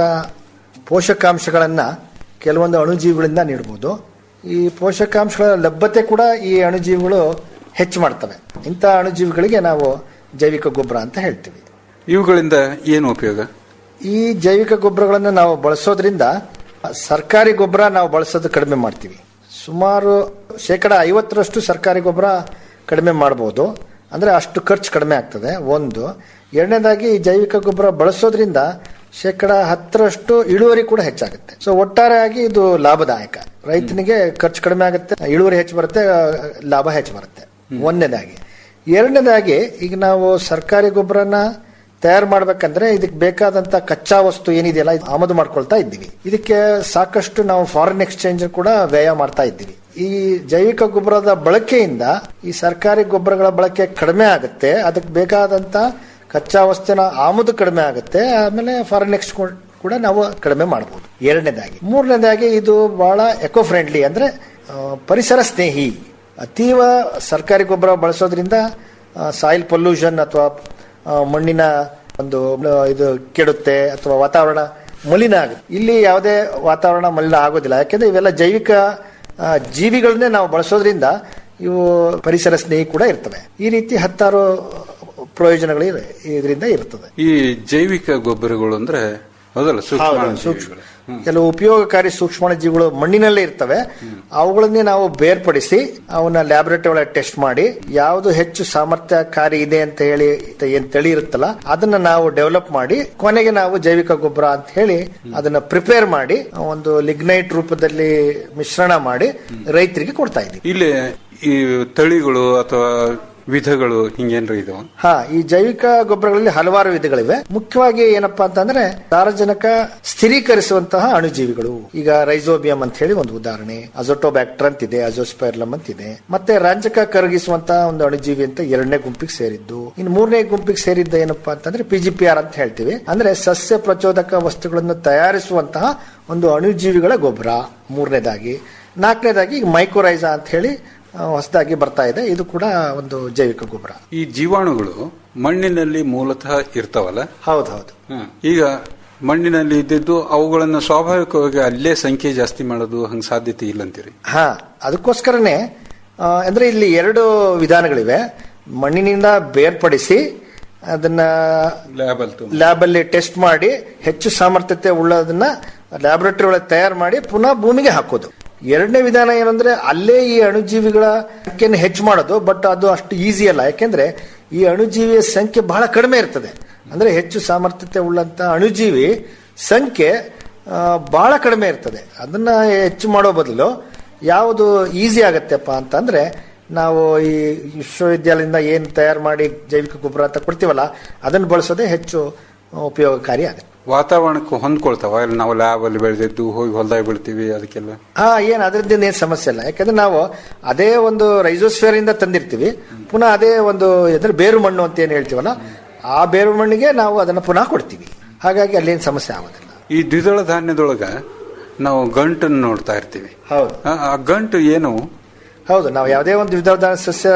ಪೋಷಕಾಂಶಗಳನ್ನ ಕೆಲವೊಂದು ಅಣುಜೀವಿಗಳಿಂದ ನೀಡಬಹುದು ಈ ಪೋಷಕಾಂಶಗಳ ಲಭ್ಯತೆ ಕೂಡ ಈ ಅಣುಜೀವಿಗಳು ಹೆಚ್ಚು ಮಾಡ್ತವೆ ಇಂಥ ಅಣುಜೀವಿಗಳಿಗೆ ನಾವು ಜೈವಿಕ ಗೊಬ್ಬರ ಅಂತ ಹೇಳ್ತೀವಿ ಇವುಗಳಿಂದ ಏನು ಉಪಯೋಗ ಈ ಜೈವಿಕ ಗೊಬ್ಬರಗಳನ್ನು ನಾವು ಬಳಸೋದ್ರಿಂದ ಸರ್ಕಾರಿ ಗೊಬ್ಬರ ನಾವು ಬಳಸೋದು ಕಡಿಮೆ ಮಾಡ್ತೀವಿ ಸುಮಾರು ಶೇಕಡ ಐವತ್ತರಷ್ಟು ಸರ್ಕಾರಿ ಗೊಬ್ಬರ ಕಡಿಮೆ ಮಾಡಬಹುದು ಅಂದ್ರೆ ಅಷ್ಟು ಖರ್ಚು ಕಡಿಮೆ ಆಗ್ತದೆ ಒಂದು ಎರಡನೇದಾಗಿ ಈ ಜೈವಿಕ ಗೊಬ್ಬರ ಬಳಸೋದ್ರಿಂದ ಶೇಕಡ ಹತ್ತರಷ್ಟು ಇಳುವರಿ ಕೂಡ ಹೆಚ್ಚಾಗುತ್ತೆ ಸೊ ಒಟ್ಟಾರೆಯಾಗಿ ಇದು ಲಾಭದಾಯಕ ರೈತನಿಗೆ ಖರ್ಚು ಕಡಿಮೆ ಆಗುತ್ತೆ ಇಳುವರಿ ಹೆಚ್ಚು ಬರುತ್ತೆ ಆ, ಲಾಭ ಹೆಚ್ಚು ಬರುತ್ತೆ ಒಂದನೇದಾಗಿ ಎರಡನೇದಾಗಿ ಈಗ ನಾವು ಸರ್ಕಾರಿ ಗೊಬ್ಬರನ ತಯಾರು ಮಾಡ್ಬೇಕಂದ್ರೆ ಇದಕ್ಕೆ ಬೇಕಾದಂತ ಕಚ್ಚಾ ವಸ್ತು ಏನಿದೆಯಲ್ಲ ಇದು ಆಮದು ಮಾಡ್ಕೊಳ್ತಾ ಇದ್ದೀವಿ ಇದಕ್ಕೆ ಸಾಕಷ್ಟು ನಾವು ಫಾರಿನ್ ಎಕ್ಸ್ಚೇಂಜ್ ಕೂಡ ವ್ಯಯ ಮಾಡ್ತಾ ಇದ್ದೀವಿ ಈ ಜೈವಿಕ ಗೊಬ್ಬರದ ಬಳಕೆಯಿಂದ ಈ ಸರ್ಕಾರಿ ಗೊಬ್ಬರಗಳ ಬಳಕೆ ಕಡಿಮೆ ಆಗುತ್ತೆ ಅದಕ್ಕೆ ಬೇಕಾದಂತ ಕಚ್ಚಾ ವಸ್ತುವಿನ ಆಮದು ಕಡಿಮೆ ಆಗುತ್ತೆ ಆಮೇಲೆ ಫಾರಿನ್ ಎಕ್ಸ್ಚೇಂಜ್ ಕೂಡ ನಾವು ಕಡಿಮೆ ಮಾಡಬಹುದು ಎರಡನೇದಾಗಿ ಮೂರನೇದಾಗಿ ಇದು ಬಹಳ ಎಕೋ ಫ್ರೆಂಡ್ಲಿ ಅಂದ್ರೆ ಆ, ಪರಿಸರ ಸ್ನೇಹಿ ಅತೀವ ಸರ್ಕಾರಿ ಗೊಬ್ಬರ ಬಳಸೋದ್ರಿಂದ ಸಾಯಿಲ್ ಪೊಲ್ಯೂಷನ್ ಅಥವಾ ಆ, ಮಣ್ಣಿನ ಒಂದು ಆ, ಇದು ಕೆಡುತ್ತೆ ಅಥವಾ ವಾತಾವರಣ ಮಲಿನ ಆಗುತ್ತೆ ಇಲ್ಲಿ ಯಾವುದೇ ವಾತಾವರಣ ಮಲಿನ ಆಗೋದಿಲ್ಲ ಯಾಕೆಂದ್ರೆ ಇವೆಲ್ಲ ಜೈವಿಕ ಆ, ಜೀವಿಗಳನ್ನೇ ನಾವು ಬಳಸೋದ್ರಿಂದ ಇವು ಪರಿಸರ ಸ್ನೇಹಿ ಕೂಡ ಇರ್ತವೆ ಈ ರೀತಿ ಹತ್ತಾರು ಪ್ರಯೋಜನಗಳು ಇವೆ- ಇದರಿಂದ ಇರ್ತದೆ ಈ ಜೈವಿಕ ಗೊಬ್ಬರಗಳು ಅಂದ್ರೆ ಹೌದಲ್ಲ ಸೂಕ್ಷ್ಮಾಣು ಹೌದು, ಸೂಕ್ಷ್ಮ ಜೀವಿಗಳು. ಕೆಲವು ಉಪಯೋಗಕಾರಿ ಸೂಕ್ಷ್ಮಾಣು ಜೀವಿಗಳು ಮಣ್ಣಿನಲ್ಲೇ ಇರ್ತವೆ ಅವುಗಳನ್ನೇ ನಾವು ಬೇರ್ಪಡಿಸಿ ಅವನ್ನ ಲ್ಯಾಬೊರೇಟರಿ ಒಳಗೆ ಟೆಸ್ಟ್ ಮಾಡಿ ಯಾವುದು ಹೆಚ್ಚು ಸಾಮರ್ಥ್ಯಕಾರಿ ಇದೆ ಅಂತ ಹೇಳಿ ಏನ್ ತಳಿ ಇರುತ್ತಲ್ಲ ಅದನ್ನ ನಾವು ಡೆವಲಪ್ ಮಾಡಿ ಕೊನೆಗೆ ನಾವು ಜೈವಿಕ ಗೊಬ್ಬರ ಅಂತ ಹೇಳಿ ಅದನ್ನ ಪ್ರಿಪೇರ್ ಮಾಡಿ ಒಂದು ಲಿಗ್ನೈಟ್ ರೂಪದಲ್ಲಿ ಮಿಶ್ರಣ ಮಾಡಿ ರೈತರಿಗೆ ಕೊಡ್ತಾ ಇದ್ದೀವಿ ಇಲ್ಲಿ ಈ ತಳಿಗಳು ಅಥವಾ ವಿಧಗಳು ಹಿಂಗೇನ್ರ ಇದಾವ ಹಾ ಈ ಜೈವಿಕ ಗೊಬ್ಬರಗಳಲ್ಲಿ ಹಲವಾರು ವಿಧಗಳಿವೆ ಮುಖ್ಯವಾಗಿ ಏನಪ್ಪಾ ಅಂತಂದ್ರೆ ಸಾರಜನಕ ಸ್ಥಿರೀಕರಿಸುವಂತಹ ಅಣುಜೀವಿಗಳು ಈಗ ರೈಸೋಬಿಯಂ ಅಂತ ಹೇಳಿ ಒಂದು ಉದಾಹರಣೆ ಅಜೋಟೋಬ್ಯಾಕ್ಟರ್ ಅಂತಿದೆ ಅಜೋಸ್ಪೈರ್ಲಮ್ ಅಂತಿದೆ ಮತ್ತೆ ರಂಜಕ ಕರಗಿಸುವಂತಹ ಒಂದು ಅಣುಜೀವಿ ಅಂತ ಎರಡನೇ ಗುಂಪಿಗೆ ಸೇರಿದ್ದು ಇನ್ನು ಮೂರನೇ ಗುಂಪಿಗೆ ಸೇರಿದ್ದ ಏನಪ್ಪಾ ಅಂತಂದ್ರೆ ಪಿಜಿಪಿಆರ್ ಅಂತ ಹೇಳ್ತೀವಿ ಅಂದ್ರೆ ಸಸ್ಯ ಪ್ರಚೋದಕ ವಸ್ತುಗಳನ್ನು ತಯಾರಿಸುವಂತಹ ಒಂದು ಅಣುಜೀವಿಗಳ ಗೊಬ್ಬರ ಮೂರನೇದಾಗಿ ನಾಲ್ಕನೇದಾಗಿ ಈಗ ಮೈಕ್ರೋರೈಸಾ ಅಂತ ಹೇಳಿ ಹೊಸದಾಗಿ ಬರ್ತಾ ಇದೆ ಇದು ಕೂಡ ಒಂದು ಜೈವಿಕ ಗೊಬ್ಬರ ಈ ಜೀವಾಣುಗಳು ಮಣ್ಣಿನಲ್ಲಿ ಮೂಲತಃ ಇರ್ತಾವಲ್ಲ ಹೌದೌದು ಹ್ಮ್. ಈಗ ಮಣ್ಣಿನಲ್ಲಿ ಇದ್ದಿದ್ದು ಅವುಗಳನ್ನ ಸ್ವಾಭಾವಿಕವಾಗಿ ಅಲ್ಲೇ ಸಂಖ್ಯೆ ಜಾಸ್ತಿ ಮಾಡೋದು ಹಂಗ ಸಾಧ್ಯತೆ ಇಲ್ಲಂತೀರಿ ಹಾ ಅದಕ್ಕೋಸ್ಕರನೇ ಆ, ಅಂದ್ರೆ ಇಲ್ಲಿ ಎರಡು ವಿಧಾನಗಳಿವೆ ಮಣ್ಣಿನಿಂದ ಬೇರ್ಪಡಿಸಿ ಅದನ್ನ ಲ್ಯಾಬ್ ಅಲ್ಲಿ ಲ್ಯಾಬ್ ಅಲ್ಲಿ ಟೆಸ್ಟ್ ಮಾಡಿ ಹೆಚ್ಚು ಸಾಮರ್ಥ್ಯತೆ ಉಳ್ಳದನ್ನ ಲ್ಯಾಬೊರೇಟರಿ ಒಳಗೆ ತಯಾರು ಮಾಡಿ ಪುನಃ ಭೂಮಿಗೆ ಹಾಕೋದು ಎರಡನೇ ವಿಧಾನ ಏನಂದ್ರೆ ಅಲ್ಲೇ ಈ ಅಣುಜೀವಿಗಳ ಸಂಖ್ಯೆಯನ್ನು ಹೆಚ್ಚು ಮಾಡೋದು ಬಟ್ ಅದು ಅಷ್ಟು ಈಸಿ ಅಲ್ಲ ಯಾಕೆಂದ್ರೆ ಈ ಅಣುಜೀವಿಯ ಸಂಖ್ಯೆ ಬಹಳ ಕಡಿಮೆ ಇರ್ತದೆ ಅಂದ್ರೆ ಹೆಚ್ಚು ಸಾಮರ್ಥ್ಯತೆ ಉಳ್ಳಂತ ಅಣುಜೀವಿ ಸಂಖ್ಯೆ ಆ, ಬಹಳ ಕಡಿಮೆ ಇರ್ತದೆ ಅದನ್ನ ಹೆಚ್ಚು ಮಾಡೋ ಬದಲು ಯಾವುದು ಈಸಿ ಆಗತ್ತೆಪ್ಪ ಅಂತಂದ್ರೆ ನಾವು ಈ ವಿಶ್ವವಿದ್ಯಾಲಯದಿಂದ ಏನು ತಯಾರು ಮಾಡಿ ಜೈವಿಕ ಗೊಬ್ಬರ ಅಂತ ಕೊಡ್ತೀವಲ್ಲ ಅದನ್ನು ಬಳಸೋದೇ ಹೆಚ್ಚು ಉಪಯೋಗಕಾರಿ ಆಗುತ್ತೆ ವಾತಾವರಣಕ್ಕೆ ಹೊಂದ್ಕೊಳ್ತಾವ ಇಲ್ಲಿ ನಾವು ಲ್ಯಾಬ್ ಅಲ್ಲಿ ಬೆಳೆದಿದ್ದು ಹೋಗಿ ಹೊಲದಾಗ ಬೆಳಿತೀವಿ ಅದಕ್ಕೆಲ್ಲ ಹಾ ಏನ್ ಅದರದ್ದೇನು ಏನು ಸಮಸ್ಯೆ ಇಲ್ಲ ಯಾಕಂದ್ರೆ ನಾವು ಅದೇ ಒಂದು ರೈಸೋಸ್ಫಿಯರ್ ಇಂದ ತಂದಿರ್ತೀವಿ ಪುನಃ ಅದೇ ಒಂದು ಅಂದ್ರೆ ಬೇರು ಮಣ್ಣು ಅಂತ ಏನ್ ಹೇಳ್ತೀವಲ್ಲ ಆ ಬೇರು ಮಣ್ಣಿಗೆ ನಾವು ಅದನ್ನ ಪುನಃ ಕೊಡ್ತೀವಿ ಹಾಗಾಗಿ ಅಲ್ಲೇನು ಸಮಸ್ಯೆ ಆಗೋದಿಲ್ಲ ಈ ದ್ವಿದಳ ಧಾನ್ಯದೊಳಗ ನಾವು ಗಂಟನ್ನು ನೋಡ್ತಾ ಇರ್ತೀವಿ ಹೌದು ಆ- ಆ ಗಂಟು ಏನು ಹೌದು ನಾವು ಯಾವುದೇ ಒಂದು ವಿಧವಾದ ಸಸ್ಯ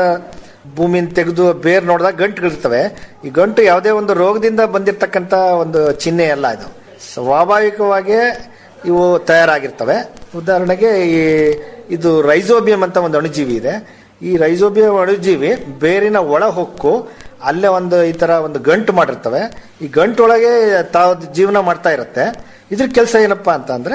ಭೂಮಿನ ತೆಗೆದು ಬೇರ್ ನೋಡಿದಾಗ ಗಂಟುಗಳಿರ್ತವೆ ಈ ಗಂಟು ಯಾವುದೇ ಒಂದು ರೋಗದಿಂದ ಬಂದಿರತಕ್ಕಂತ ಒಂದು ಚಿಹ್ನೆ ಅಲ್ಲ ಇದು ಸ್ವಾಭಾವಿಕವಾಗಿಯೇ ಇವು ತಯಾರಾಗಿರ್ತವೆ ಉದಾಹರಣೆಗೆ ಈ ಇದು ರೈಸೋಬಿಯಂ ಅಂತ ಒಂದು ಅಣುಜೀವಿ ಇದೆ ಈ ರೈಸೋಬಿಯಂ ಅಣುಜೀವಿ ಬೇರಿನ ಒಳ ಹೊಕ್ಕು ಅಲ್ಲೇ ಒಂದು ಈ ತರ ಒಂದು ಗಂಟು ಮಾಡಿರ್ತವೆ ಈ ಗಂಟೊಳಗೆ ತಾವು ಜೀವನ ಮಾಡ್ತಾ ಇರುತ್ತೆ ಇದ್ರ ಕೆಲಸ ಏನಪ್ಪಾ ಅಂತ ಅಂದ್ರೆ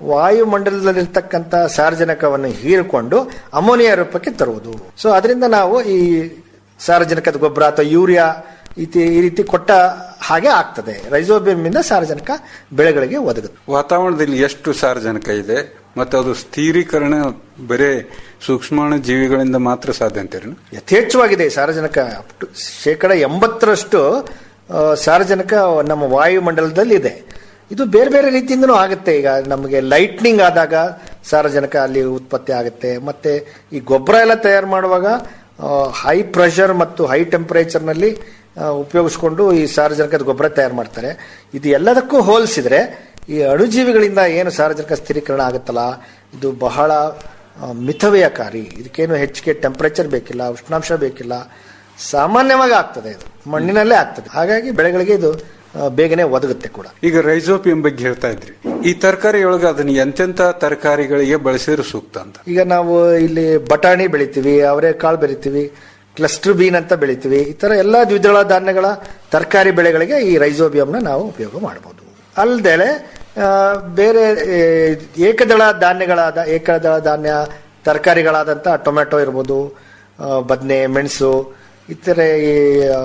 ವಾಯುಮಂಡಲದಲ್ಲಿರ್ತಕ್ಕಂಥ ಸಾರ್ವಜನಿಕವನ್ನು ಹೀರಿಕೊಂಡು ಅಮೋನಿಯಾ ರೂಪಕ್ಕೆ ತರುವುದು ಸೊ ಅದರಿಂದ ನಾವು ಈ ಸಾರ್ವಜನಿಕದ ಗೊಬ್ಬರ ಅಥವಾ ಯೂರಿಯಾ ಇತಿ ಈ ರೀತಿ ಕೊಟ್ಟ ಹಾಗೆ ಆಗ್ತದೆ ರೈಸೋಬಿಯಂ ಇಂದ ಸಾರ್ವಜನಿಕ ಬೆಳೆಗಳಿಗೆ ಒದಗುತ್ತೆ ವಾತಾವರಣದಲ್ಲಿ ಎಷ್ಟು ಸಾರಜನಕ ಇದೆ ಮತ್ತೆ ಅದು ಸ್ಥಿರೀಕರಣ ಬರೇ ಸೂಕ್ಷ್ಮಾಣು ಜೀವಿಗಳಿಂದ ಮಾತ್ರ ಸಾಧ್ಯ ಅಂತೀರಿ ಯಥೇಚ್ಛವಾಗಿದೆ ಈ ಸಾರಜನಕ up to ಶೇಕಡ ಎಂಬತ್ತರಷ್ಟು ಆ, ಸಾರಜನಕ ನಮ್ಮ ವಾಯುಮಂಡಲದಲ್ಲಿ ಇದೆ ಇದು ಬೇರೆ ಬೇರೆ ರೀತಿಯಿಂದನೂ ಆಗುತ್ತೆ ಈಗ ನಮಗೆ ಲೈಟ್ನಿಂಗ್ ಆದಾಗ ಸಾರಜನಕ ಅಲ್ಲಿ ಉತ್ಪತ್ತಿ ಆಗುತ್ತೆ ಮತ್ತೆ ಈ ಗೊಬ್ಬರ ಎಲ್ಲ ತಯಾರು ಮಾಡುವಾಗ ಹೈ ಪ್ರೆಷರ್ ಮತ್ತು ಹೈ ಟೆಂಪರೇಚರ್ನಲ್ಲಿ ಉಪಯೋಗಿಸ್ಕೊಂಡು ಈ ಸಾರಜನಕದ ಗೊಬ್ಬರ ತಯಾರು ಮಾಡ್ತಾರೆ ಇದು ಎಲ್ಲದಕ್ಕೂ ಹೋಲಿಸಿದ್ರೆ ಈ ಅಣುಜೀವಿಗಳಿಂದ ಏನು ಸಾರಜನಕ ಸ್ಥಿರೀಕರಣ ಆಗುತ್ತಲ್ಲ ಇದು ಬಹಳ ಆ, ಮಿತವ್ಯಯಕಾರಿ ಇದಕ್ಕೇನು ಹೆಚ್ಚಿಗೆ ಟೆಂಪರೇಚರ್ ಬೇಕಿಲ್ಲ ಉಷ್ಣಾಂಶ ಬೇಕಿಲ್ಲ ಸಾಮಾನ್ಯವಾಗಿ ಆಗ್ತದೆ ಇದು ಮಣ್ಣಿನಲ್ಲೇ ಆಗ್ತದೆ ಹಾಗಾಗಿ ಬೆಳೆಗಳಿಗೆ ಇದು ಆ, ಬೇಗನೆ ಒದಗುತ್ತೆ ಕೂಡ ಈಗ ರೈಸೋಪಿಯಂ ಬಗ್ಗೆ ಹೇಳ್ತಾ ಇದ್ರಿ ಈ ತರಕಾರಿ ಒಳಗೆ ಅದನ್ನ ಎಂತೆಂತ ತರಕಾರಿಗಳಿಗೆ ಬಳಸಿದ್ರೆ ಸೂಕ್ತ ಅಂತ ಈಗ ನಾವು ಇಲ್ಲಿ ಬಟಾಣಿ ಬೆಳಿತೀವಿ ಅವರೆಕಾಳು ಬೆಳಿತೀವಿ ಕ್ಲಸ್ಟರ್ ಬೀನ್ ಅಂತ ಬೆಳಿತೀವಿ ಈ ತರ ಎಲ್ಲಾ ದ್ವಿದಳ ಧಾನ್ಯಗಳ ತರಕಾರಿ ಬೆಳೆಗಳಿಗೆ ಈ ರೈಸೋಬಿಯಂನ ನಾವು ಉಪಯೋಗ ಮಾಡಬಹುದು ಅಲ್ಲದೆ ಬೇರೆ ಏ, ಏಕದಳ ಧಾನ್ಯಗಳಾದ ಏಕದಳ ಧಾನ್ಯ ತರಕಾರಿಗಳಾದಂಥ ಟೊಮೆಟೊ ಇರ್ಬೋದು ಆ, ಬದನೆ ಮೆಣಸು ಇತರೆ ಈ ಆ,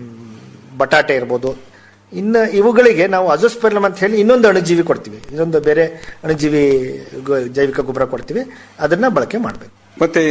ಬಟಾಟೆ ಇರ್ಬೋದು ಇನ್ನು ಇವುಗಳಿಗೆ ನಾವು ಅಜೋಸ್ಪೆರ್ಲಮ್ ಅಂತ ಹೇಳಿ ಇನ್ನೊಂದು ಅಣುಜೀವಿ ಕೊಡ್ತೀವಿ ಇನ್ನೊಂದು ಬೇರೆ ಅಣುಜೀವಿ ಗೊ- ಜೈವಿಕ ಗೊಬ್ಬರ ಕೊಡ್ತೀವಿ ಅದನ್ನ ಬಳಕೆ ಮಾಡಬೇಕು ಮತ್ತೆ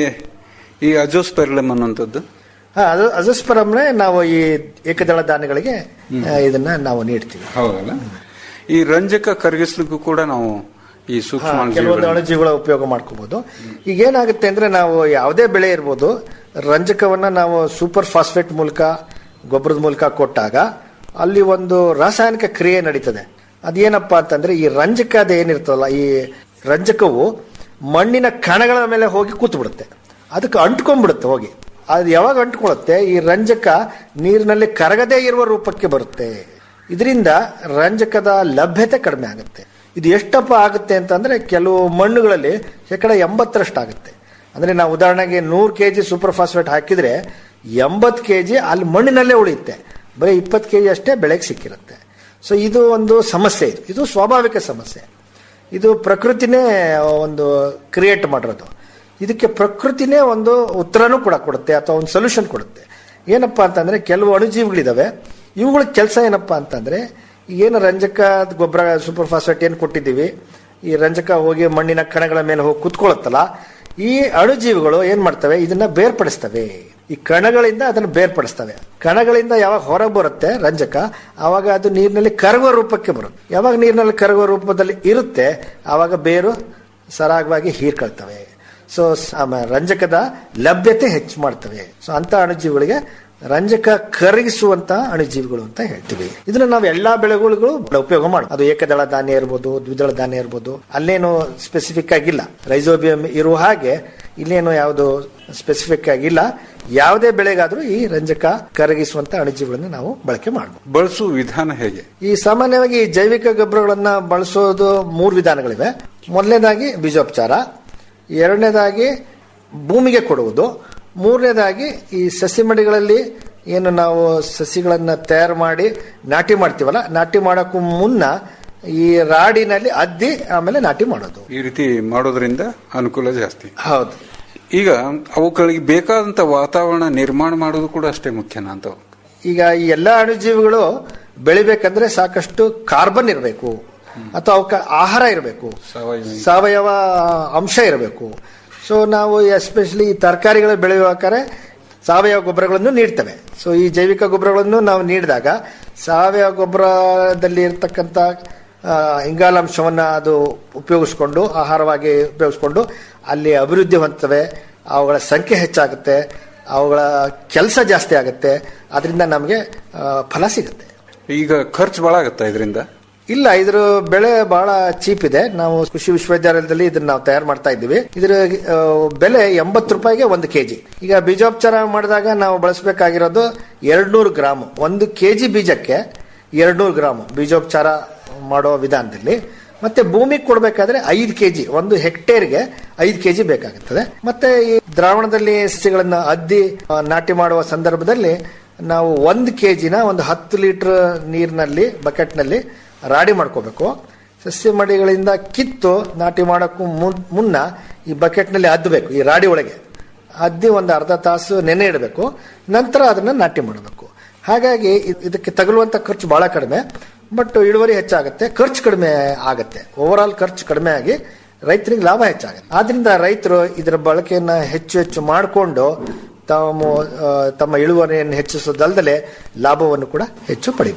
ಈ ಅಜೋಸ್ಪೆರ್ಲಮ್ ಅನ್ನುವಂಥದ್ದು ಹಾ ಅದು ಅಜೋಸ್ಪರಮ್ನೇ ನಾವು ಈ ಏಕದಳ ಧಾನ್ಯಗಳಿಗೆ ಆ, ಇದನ್ನ ನಾವು ನೀಡ್ತೀವಿ ಹೌದಲ್ಲ ಈ ರಂಜಕ ಕರಗಿಸ್ಲಿಕ್ಕೂ ಕೂಡ ನಾವು ಈ ಸೂಕ್ಷ್ಮ ಹಾ, ಕೆಲವೊಂದು ಅಣುಜೀವಿಗಳ ಉಪಯೋಗ ಮಾಡ್ಕೋಬಹುದು ಈಗ ಏನಾಗುತ್ತೆ ಅಂದ್ರೆ ನಾವು ಯಾವುದೇ ಬೆಳೆ ಇರ್ಬೋದು ರಂಜಕವನ್ನ ನಾವು ಸೂಪರ್ ಫಾಸ್ಫೇಟ್ ಮೂಲಕ ಗೊಬ್ಬರದ ಮೂಲಕ ಕೊಟ್ಟಾಗ ಅಲ್ಲಿ ಒಂದು ರಾಸಾಯನಿಕ ಕ್ರಿಯೆ ನಡೀತದೆ ಅದೇನಪ್ಪಾ ಅಂತಂದ್ರೆ ಈ ರಂಜಕ ಅದು ಏನಿರ್ತದಲ್ಲ ಈ ರಂಜಕವು ಮಣ್ಣಿನ ಕಣಗಳ ಮೇಲೆ ಹೋಗಿ ಕೂತ್ ಬಿಡುತ್ತೆ ಅದಕ್ಕೆ ಅಂಟ್ಕೊಂಡ್ಬಿಡುತ್ತೆ ಹೋಗಿ ಅದು ಯಾವಾಗ ಅಂಟ್ಕೊಳ್ಳುತ್ತೆ ಈ ರಂಜಕ ನೀರಿನಲ್ಲಿ ಕರಗದೇ ಇರುವ ರೂಪಕ್ಕೆ ಬರುತ್ತೆ ಇದರಿಂದ ರಂಜಕದ ಲಭ್ಯತೆ ಕಡಿಮೆ ಆಗುತ್ತೆ ಇದು ಎಷ್ಟಪ್ಪ ಆಗುತ್ತೆ ಅಂತಂದ್ರೆ ಕೆಲವು ಮಣ್ಣುಗಳಲ್ಲಿ ಶೇಕಡ ಎಂಬತ್ತರಷ್ಟು ಆಗುತ್ತೆ ಅಂದ್ರೆ ನಾವು ಉದಾಹರಣೆಗೆ ನೂರು ಕೆ ಜಿ ಸೂಪರ್ ಫಾಸ್ಫೇಟ್ ಹಾಕಿದ್ರೆ ಎಂಬತ್ತು ಕೆ ಜಿ ಅಲ್ಲಿ ಮಣ್ಣಿನಲ್ಲೇ ಉಳಿಯುತ್ತೆ ಬರೀ ಇಪ್ಪತ್ತು ಕೆ ಜಿ ಅಷ್ಟೇ ಬೆಳೆಗೆ ಸಿಕ್ಕಿರುತ್ತೆ ಸೊ ಇದು ಒಂದು ಸಮಸ್ಯೆ ಇದು ಇದು ಸ್ವಾಭಾವಿಕ ಸಮಸ್ಯೆ ಇದು ಪ್ರಕೃತಿನೇ ಒಂದು ಕ್ರಿಯೇಟ್ ಮಾಡಿರೋದು ಇದಕ್ಕೆ ಪ್ರಕೃತಿನೇ ಒಂದು ಉತ್ತರನೂ ಕೂಡ ಕೊಡುತ್ತೆ ಅಥವಾ ಒಂದು ಸೊಲ್ಯೂಷನ್ ಕೊಡುತ್ತೆ ಏನಪ್ಪಾ ಅಂತಂದ್ರೆ ಕೆಲವು ಅಣುಜೀವಿಗಳಿದಾವೆ ಇವುಗಳ ಕೆಲಸ ಏನಪ್ಪಾ ಅಂತಂದ್ರೆ ಏನು ರಂಜಕ ಗೊಬ್ಬರ ಸೂಪರ್ ಫಾಸ್ಫೇಟ್ ಏನು ಕೊಟ್ಟಿದ್ದೀವಿ ಈ ರಂಜಕ ಹೋಗಿ ಮಣ್ಣಿನ ಕಣಗಳ ಮೇಲೆ ಹೋಗಿ ಕುತ್ಕೊಳ್ಳುತ್ತಲ್ಲ ಈ ಅಣುಜೀವಿಗಳು ಏನ್ ಮಾಡ್ತವೆ ಇದನ್ನ ಬೇರ್ಪಡಿಸ್ತವೆ ಈ ಕಣಗಳಿಂದ ಅದನ್ನು ಬೇರ್ಪಡಿಸ್ತವೆ ಕಣಗಳಿಂದ ಯಾವಾಗ ಹೊರಗೆ ಬರುತ್ತೆ ರಂಜಕ ಆವಾಗ ಅದು ನೀರಿನಲ್ಲಿ ಕರಗುವ ರೂಪಕ್ಕೆ ಬರುತ್ತೆ ಯಾವಾಗ ನೀರಿನಲ್ಲಿ ಕರಗುವ ರೂಪದಲ್ಲಿ ಇರುತ್ತೆ ಆವಾಗ ಬೇರು ಸರಾಗವಾಗಿ ಹೀರ್ಕೊಳ್ತವೆ ಸೊ ರಂಜಕದ ಲಭ್ಯತೆ ಹೆಚ್ಚು ಮಾಡ್ತವೆ ಸೊ ಅಂತ ಅಣುಜೀವಿಗಳಿಗೆ ರಂಜಕ ಕರಗಿಸುವಂತ ಅಣುಜೀವಿಗಳು ಅಂತ ಹೇಳ್ತೀವಿ ಇದನ್ನ ನಾವು ಎಲ್ಲಾ ಬೆಳೆಗಳಿಗೂ ಉಪಯೋಗ ಮಾಡ್ಬೋದು ಅದು ಏಕದಳ ಧಾನ್ಯ ಇರ್ಬೋದು ದ್ವಿದಳ ಧಾನ್ಯ ಇರ್ಬೋದು ಅಲ್ಲೇನು ಸ್ಪೆಸಿಫಿಕ್ ಆಗಿಲ್ಲ ರೈಸೋಬಿಯಂ ಇರುವ ಹಾಗೆ ಇಲ್ಲೇನು ಯಾವುದು ಸ್ಪೆಸಿಫಿಕ್ ಆಗಿಲ್ಲ ಯಾವುದೇ ಬೆಳೆಗಾದ್ರೂ ಈ ರಂಜಕ ಕರಗಿಸುವಂತ ಅಣುಜೀವಿಗಳನ್ನು ನಾವು ಬಳಕೆ ಮಾಡಬಹುದು ಬಳಸುವ ವಿಧಾನ ಹೇಗೆ ಈ ಸಾಮಾನ್ಯವಾಗಿ ಈ ಜೈವಿಕ ಗೊಬ್ಬರಗಳನ್ನ ಬಳಸೋದು ಮೂರು ವಿಧಾನಗಳಿವೆ ಮೊದಲನೇದಾಗಿ ಬೀಜೋಪಚಾರ ಎರಡನೇದಾಗಿ ಭೂಮಿಗೆ ಕೊಡುವುದು ಮೂರನೇದಾಗಿ ಈ ಸಸಿ ಮಡಿಗಳಲ್ಲಿ ಏನು ನಾವು ಸಸಿಗಳನ್ನ ತಯಾರು ಮಾಡಿ ನಾಟಿ ಮಾಡ್ತೀವಲ್ಲ ನಾಟಿ ಮಾಡೋಕ್ಕೂ ಮುನ್ನ ಈ ರಾಡಿನಲ್ಲಿ ಅದ್ದಿ ಆಮೇಲೆ ನಾಟಿ ಮಾಡೋದು ಈ ರೀತಿ ಮಾಡೋದ್ರಿಂದ ಅನುಕೂಲ ಜಾಸ್ತಿ ಹೌದು ಈಗ ಅವುಗಳಿಗೆ ಬೇಕಾದಂತ ವಾತಾವರಣ ನಿರ್ಮಾಣ ಮಾಡೋದು ಕೂಡ ಅಷ್ಟೇ ಮುಖ್ಯನಾ ಅಂತ ಈಗ ಈ ಎಲ್ಲ ಅಣುಜೀವಿಗಳು ಬೆಳಿಬೇಕಂದ್ರೆ ಸಾಕಷ್ಟು ಕಾರ್ಬನ್ ಇರಬೇಕು ಅಥವಾ ಅವಕ್ಕೆ ಆಹಾರ ಇರಬೇಕು ಸಾವಯವ ಸಾವಯವ ಅಂಶ ಇರಬೇಕು ಸೊ ನಾವು ಎಸ್ಪೆಷಲಿ ಈ ತರಕಾರಿಗಳು ಬೆಳೆಯುವಾದರೆ ಸಾವಯವ ಗೊಬ್ಬರಗಳನ್ನು ನೀಡ್ತವೆ ಸೊ ಈ ಜೈವಿಕ ಗೊಬ್ಬರಗಳನ್ನು ನಾವು ನೀಡಿದಾಗ ಸಾವಯವ ಗೊಬ್ಬರದಲ್ಲಿ ಇರತಕ್ಕಂಥ ಆ, ಇಂಗಾಲಾಂಶವನ್ನ ಅದು ಉಪಯೋಗಿಸ್ಕೊಂಡು ಆಹಾರವಾಗಿ ಉಪಯೋಗಿಸ್ಕೊಂಡು ಅಲ್ಲಿ ಅಭಿವೃದ್ಧಿ ಹೊಂದ್ತವೆ ಅವುಗಳ ಸಂಖ್ಯೆ ಹೆಚ್ಚಾಗುತ್ತೆ ಅವುಗಳ ಕೆಲಸ ಜಾಸ್ತಿ ಆಗುತ್ತೆ ಅದರಿಂದ ನಮಗೆ ಆ, ಫಲ ಸಿಗುತ್ತೆ ಈಗ ಖರ್ಚು ಬಹಳ ಆಗತ್ತಾ ಇದರಿಂದ ಇಲ್ಲ ಇದ್ರ ಬೆಳೆ ಬಹಳ ಚೀಪ್ ಇದೆ ನಾವು ಕೃಷಿ ವಿಶ್ವವಿದ್ಯಾಲಯದಲ್ಲಿ ಇದನ್ನ ನಾವು ತಯಾರು ಮಾಡ್ತಾ ಇದ್ದೀವಿ ಇದರ ಆ, ಬೆಲೆ ಎಂಬತ್ತು ರೂಪಾಯಿಗೆ ಒಂದು ಕೆಜಿ ಈಗ ಬೀಜೋಪಚಾರ ಮಾಡಿದಾಗ ನಾವು ಬಳಸಬೇಕಾಗಿರೋದು ಎರಡ್ನೂರು ಗ್ರಾಮ್ ಒಂದು ಕೆಜಿ ಬೀಜಕ್ಕೆ ಎರಡ್ನೂರು ಗ್ರಾಮ್ ಬೀಜೋಪಚಾರ ಮಾಡೋ ವಿಧಾನದಲ್ಲಿ ಮತ್ತೆ ಭೂಮಿಗೆ ಕೊಡಬೇಕಾದ್ರೆ ಐದು ಕೆಜಿ ಒಂದು ಹೆಕ್ಟೇರ್ಗೆ ಐದು ಕೆಜಿ ಬೇಕಾಗುತ್ತದೆ ಮತ್ತೆ ಈ ದ್ರಾವಣದಲ್ಲಿ ಸಸಿಗಳನ್ನ ಅದ್ದಿ ಆ, ನಾಟಿ ಮಾಡುವ ಸಂದರ್ಭದಲ್ಲಿ ನಾವು ಒಂದು ಕೆಜಿನ ಒಂದು ಹತ್ತು ಲೀಟರ್ ನೀರಿನಲ್ಲಿ ಬಕೆಟ್ನಲ್ಲಿ ರಾಡಿ ಮಾಡ್ಕೋಬೇಕು ಸಸ್ಯ ಮಡಿಗಳಿಂದ ಕಿತ್ತು ನಾಟಿ ಮಾಡೋಕ್ಕೂ ಮುನ್- ಮುನ್ನ ಈ ಬಕೆಟ್ನಲ್ಲಿ ಅದ್ದಬೇಕು ಈ ರಾಡಿ ಒಳಗೆ ಅದ್ದಿ ಒಂದು ಅರ್ಧ ತಾಸು ನೆನೆ ಇಡಬೇಕು ನಂತರ ಅದನ್ನ ನಾಟಿ ಮಾಡಬೇಕು ಹಾಗಾಗಿ ಇದ್- ಇದಕ್ಕೆ ತಗುಲುವಂತ ಖರ್ಚು ಬಹಳ ಕಡಿಮೆ ಬಟ್ ಇಳುವರಿ ಹೆಚ್ಚಾಗುತ್ತೆ ಖರ್ಚು ಕಡಿಮೆ ಆಗುತ್ತೆ ಓವರ್ ಆಲ್ ಖರ್ಚು ಕಡಿಮೆ ಆಗಿ ರೈತರಿಗೆ ಲಾಭ ಹೆಚ್ಚಾಗುತ್ತೆ ಆದ್ರಿಂದ ರೈತರು ಇದರ ಬಳಕೆಯನ್ನ ಹೆಚ್ಚು ಹೆಚ್ಚು ಮಾಡಿಕೊಂಡು ತಮ್ಮ ಆ, ತಮ್ಮ ಇಳುವರಿಯನ್ನು ಹೆಚ್ಚಿಸೋದಲ್ಲದೆ ಲಾಭವನ್ನು ಕೂಡ ಹೆಚ್ಚು ಪಡಿಬಹುದು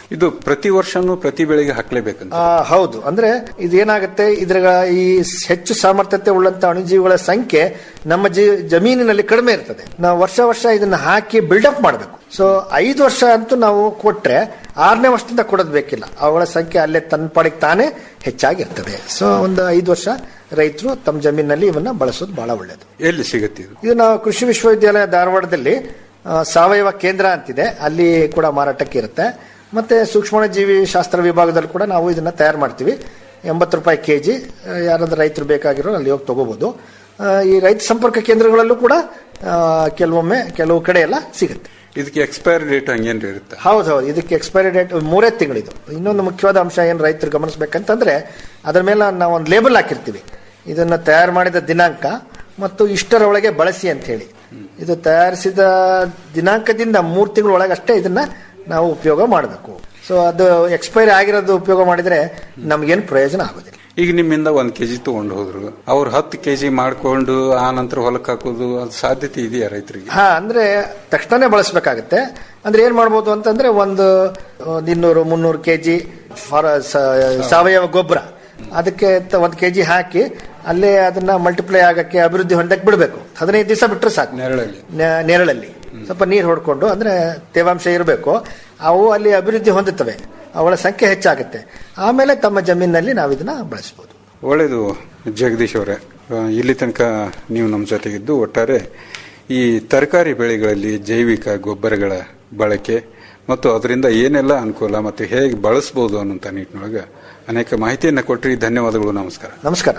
ಇದು ಪ್ರತಿ ವರ್ಷನೂ ಪ್ರತಿ ಬೆಳೆಗೆ ಹಾಕ್ಲೇಬೇಕಂತ ಆ, ಹೌದು ಅಂದ್ರೆ ಇದೇನಾಗುತ್ತೆ ಇದ್ರ ಈ ಹೆಚ್ಚು ಸಾಮರ್ಥ್ಯತೆ ಉಳ್ಳಂತ ಅಣುಜೀವಿಗಳ ಸಂಖ್ಯೆ ನಮ್ಮ ಜಿ- ಜಮೀನಿನಲ್ಲಿ ಕಡಿಮೆ ಇರ್ತದೆ ನಾವು ವರ್ಷ ವರ್ಷ ಇದನ್ನ ಹಾಕಿ ಬಿಲ್ಡಪ್ ಮಾಡಬೇಕು ಸೊ ಐದು ವರ್ಷ ಅಂತೂ ನಾವು ಕೊಟ್ರೆ ಆರನೇ ವರ್ಷದಿಂದ ಕೊಡೋದು ಬೇಕಿಲ್ಲ ಅವುಗಳ ಸಂಖ್ಯೆ ಅಲ್ಲೇ ತನ್ನ ಪಾಡಿಗೆ ತಾನೇ ಹೆಚ್ಚಾಗಿರ್ತದೆ ಸೊ ಒಂದು ಐದು ವರ್ಷ ರೈತರು ತಮ್ಮ ಜಮೀನಿನಲ್ಲಿ ಇವನ್ನ ಬಳಸೋದು ಬಹಳ ಒಳ್ಳೆಯದು ಎಲ್ಲಿ ಸಿಗುತ್ತೆ ಇದು ಇದು ನಾವು ಕೃಷಿ ವಿಶ್ವವಿದ್ಯಾಲಯ ಧಾರವಾಡದಲ್ಲಿ ಆ, ಸಾವಯವ ಕೇಂದ್ರ ಅಂತಿದೆ ಅಲ್ಲಿ ಕೂಡ ಮಾರಾಟಕ್ಕೆ ಇರುತ್ತೆ ಮತ್ತೆ ಸೂಕ್ಷ್ಮಾಣುಜೀವಿ ಶಾಸ್ತ್ರ ವಿಭಾಗದಲ್ಲಿ ಕೂಡ ನಾವು ಇದನ್ನ ತಯಾರು ಮಾಡ್ತೀವಿ ಎಂಬತ್ತು ರೂಪಾಯಿ ಕೆ ಜಿ ಯಾರಾದ್ರೂ ರೈತರು ಬೇಕಾಗಿರೋ ಅಲ್ಲಿ ಹೋಗಿ ತಗೋಬಹುದು ಆ, ಈ ರೈತ ಸಂಪರ್ಕ ಕೇಂದ್ರಗಳಲ್ಲೂ ಕೂಡ ಆ, ಕೆಲವೊಮ್ಮೆ ಕೆಲವು ಕಡೆ ಎಲ್ಲ ಸಿಗುತ್ತೆ ಇದಕ್ಕೆ ಎಕ್ಸ್ಪೈರಿ ಡೇಟ್ ಹಂಗೇನ್ರಿ ಇರುತ್ತೆ ಹೌದು ಹೌದು ಇದಕ್ಕೆ ಎಕ್ಸ್ಪೈರಿ ಡೇಟ್ ಮೂರೇ ತಿಂಗಳಿದು ಇನ್ನೊಂದು ಮುಖ್ಯವಾದ ಅಂಶ ಏನು ರೈತರು ಗಮನಿಸಬೇಕಂತಂದ್ರೆ ಅದರ ಮೇಲೆ ನಾವು ಒಂದು ಲೇಬಲ್ ಹಾಕಿರ್ತೀವಿ ಇದನ್ನ ತಯಾರು ಮಾಡಿದ ದಿನಾಂಕ ಮತ್ತು ಇಷ್ಟರ ಒಳಗೆ ಬಳಸಿ ಅಂತ ಹೇಳಿ ಇದು ತಯಾರಿಸಿದ ದಿನಾಂಕದಿಂದ ಮೂರು ತಿಂಗಳ ಒಳಗೆ ಅಷ್ಟೇ ಇದನ್ನ ನಾವು ಉಪಯೋಗ ಮಾಡಬೇಕು ಸೊ ಅದು ಎಕ್ಸ್ಪೈರಿ ಆಗಿರೋದು ಉಪಯೋಗ ಮಾಡಿದ್ರೆ ನಮಗೇನು ಪ್ರಯೋಜನ ಆಗೋದಿಲ್ಲ ಈಗ ನಿಮ್ಮಿಂದ ಒಂದ್ ಕೆಜಿ ತಗೊಂಡು ಹೋದ್ರು ಅವ್ರು ಹತ್ತು ಕೆಜಿ ಮಾಡ್ಕೊಂಡು ಆ ನಂತರ ಹೊಲಕ್ಕೆ ಹಾಕೋದು ಅದು ಸಾಧ್ಯತೆ ಇದೆಯಾ ರೈತರಿಗೆ ಹಾ ಅಂದ್ರೆ ತಕ್ಷಣನೇ ಬಳಸಬೇಕಾಗತ್ತೆ ಅಂದ್ರೆ ಏನ್ ಮಾಡ್ಬೋದು ಅಂತಂದ್ರೆ ಒಂದು ಒಂದು ಇನ್ನೂರು ಮುನ್ನೂರು ಕೆಜಿ ಸಾವಯವ ಗೊಬ್ಬರ ಅದಕ್ಕೆ ತ- ಒಂದ್ ಕೆಜಿ ಹಾಕಿ ಅಲ್ಲೇ ಅದನ್ನ ಮಲ್ಟಿಪ್ಲೈ ಆಗಕ್ಕೆ ಅಭಿವೃದ್ಧಿ ಹೊಂದಕ್ಕೆ ಬಿಡಬೇಕು ಹದಿನೈದು ದಿವಸ ಬಿಟ್ಟರೆ ಸಾಕು ನೆರಳಲ್ಲಿ ನೆ- ನೆರಳಲ್ಲಿ ಸ್ವಲ್ಪ ನೀರು ಹೊಡ್ಕೊಂಡು ಅಂದ್ರೆ ತೇವಾಂಶ ಇರಬೇಕು ಅವು ಅಲ್ಲಿ ಅಭಿವೃದ್ಧಿ ಹೊಂದುತ್ತವೆ ಅವುಗಳ ಸಂಖ್ಯೆ ಹೆಚ್ಚಾಗುತ್ತೆ ಆಮೇಲೆ ತಮ್ಮ ಜಮೀನಿನಲ್ಲಿ ನಾವು ಇದನ್ನ ಬಳಸಬಹುದು ಒಳ್ಳೇದು ಜಗದೀಶ್ ಅವರೇ ಆ, ಇಲ್ಲಿ ತನಕ ನೀವು ನಮ್ಮ ಜೊತೆಗಿದ್ದು ಒಟ್ಟಾರೆ ಈ ತರಕಾರಿ ಬೆಳೆಗಳಲ್ಲಿ ಜೈವಿಕ ಗೊಬ್ಬರಗಳ ಬಳಕೆ ಮತ್ತು ಅದರಿಂದ ಏನೆಲ್ಲ ಅನುಕೂಲ ಮತ್ತು ಹೇಗೆ ಬಳಸಬಹುದು ಅನ್ನೋಂಥ ನಿಟ್ಟಿನೊಳಗೆ ಅನೇಕ ಮಾಹಿತಿಯನ್ನು ಕೊಟ್ರಿ ಧನ್ಯವಾದಗಳು ನಮಸ್ಕಾರ ನಮಸ್ಕಾರ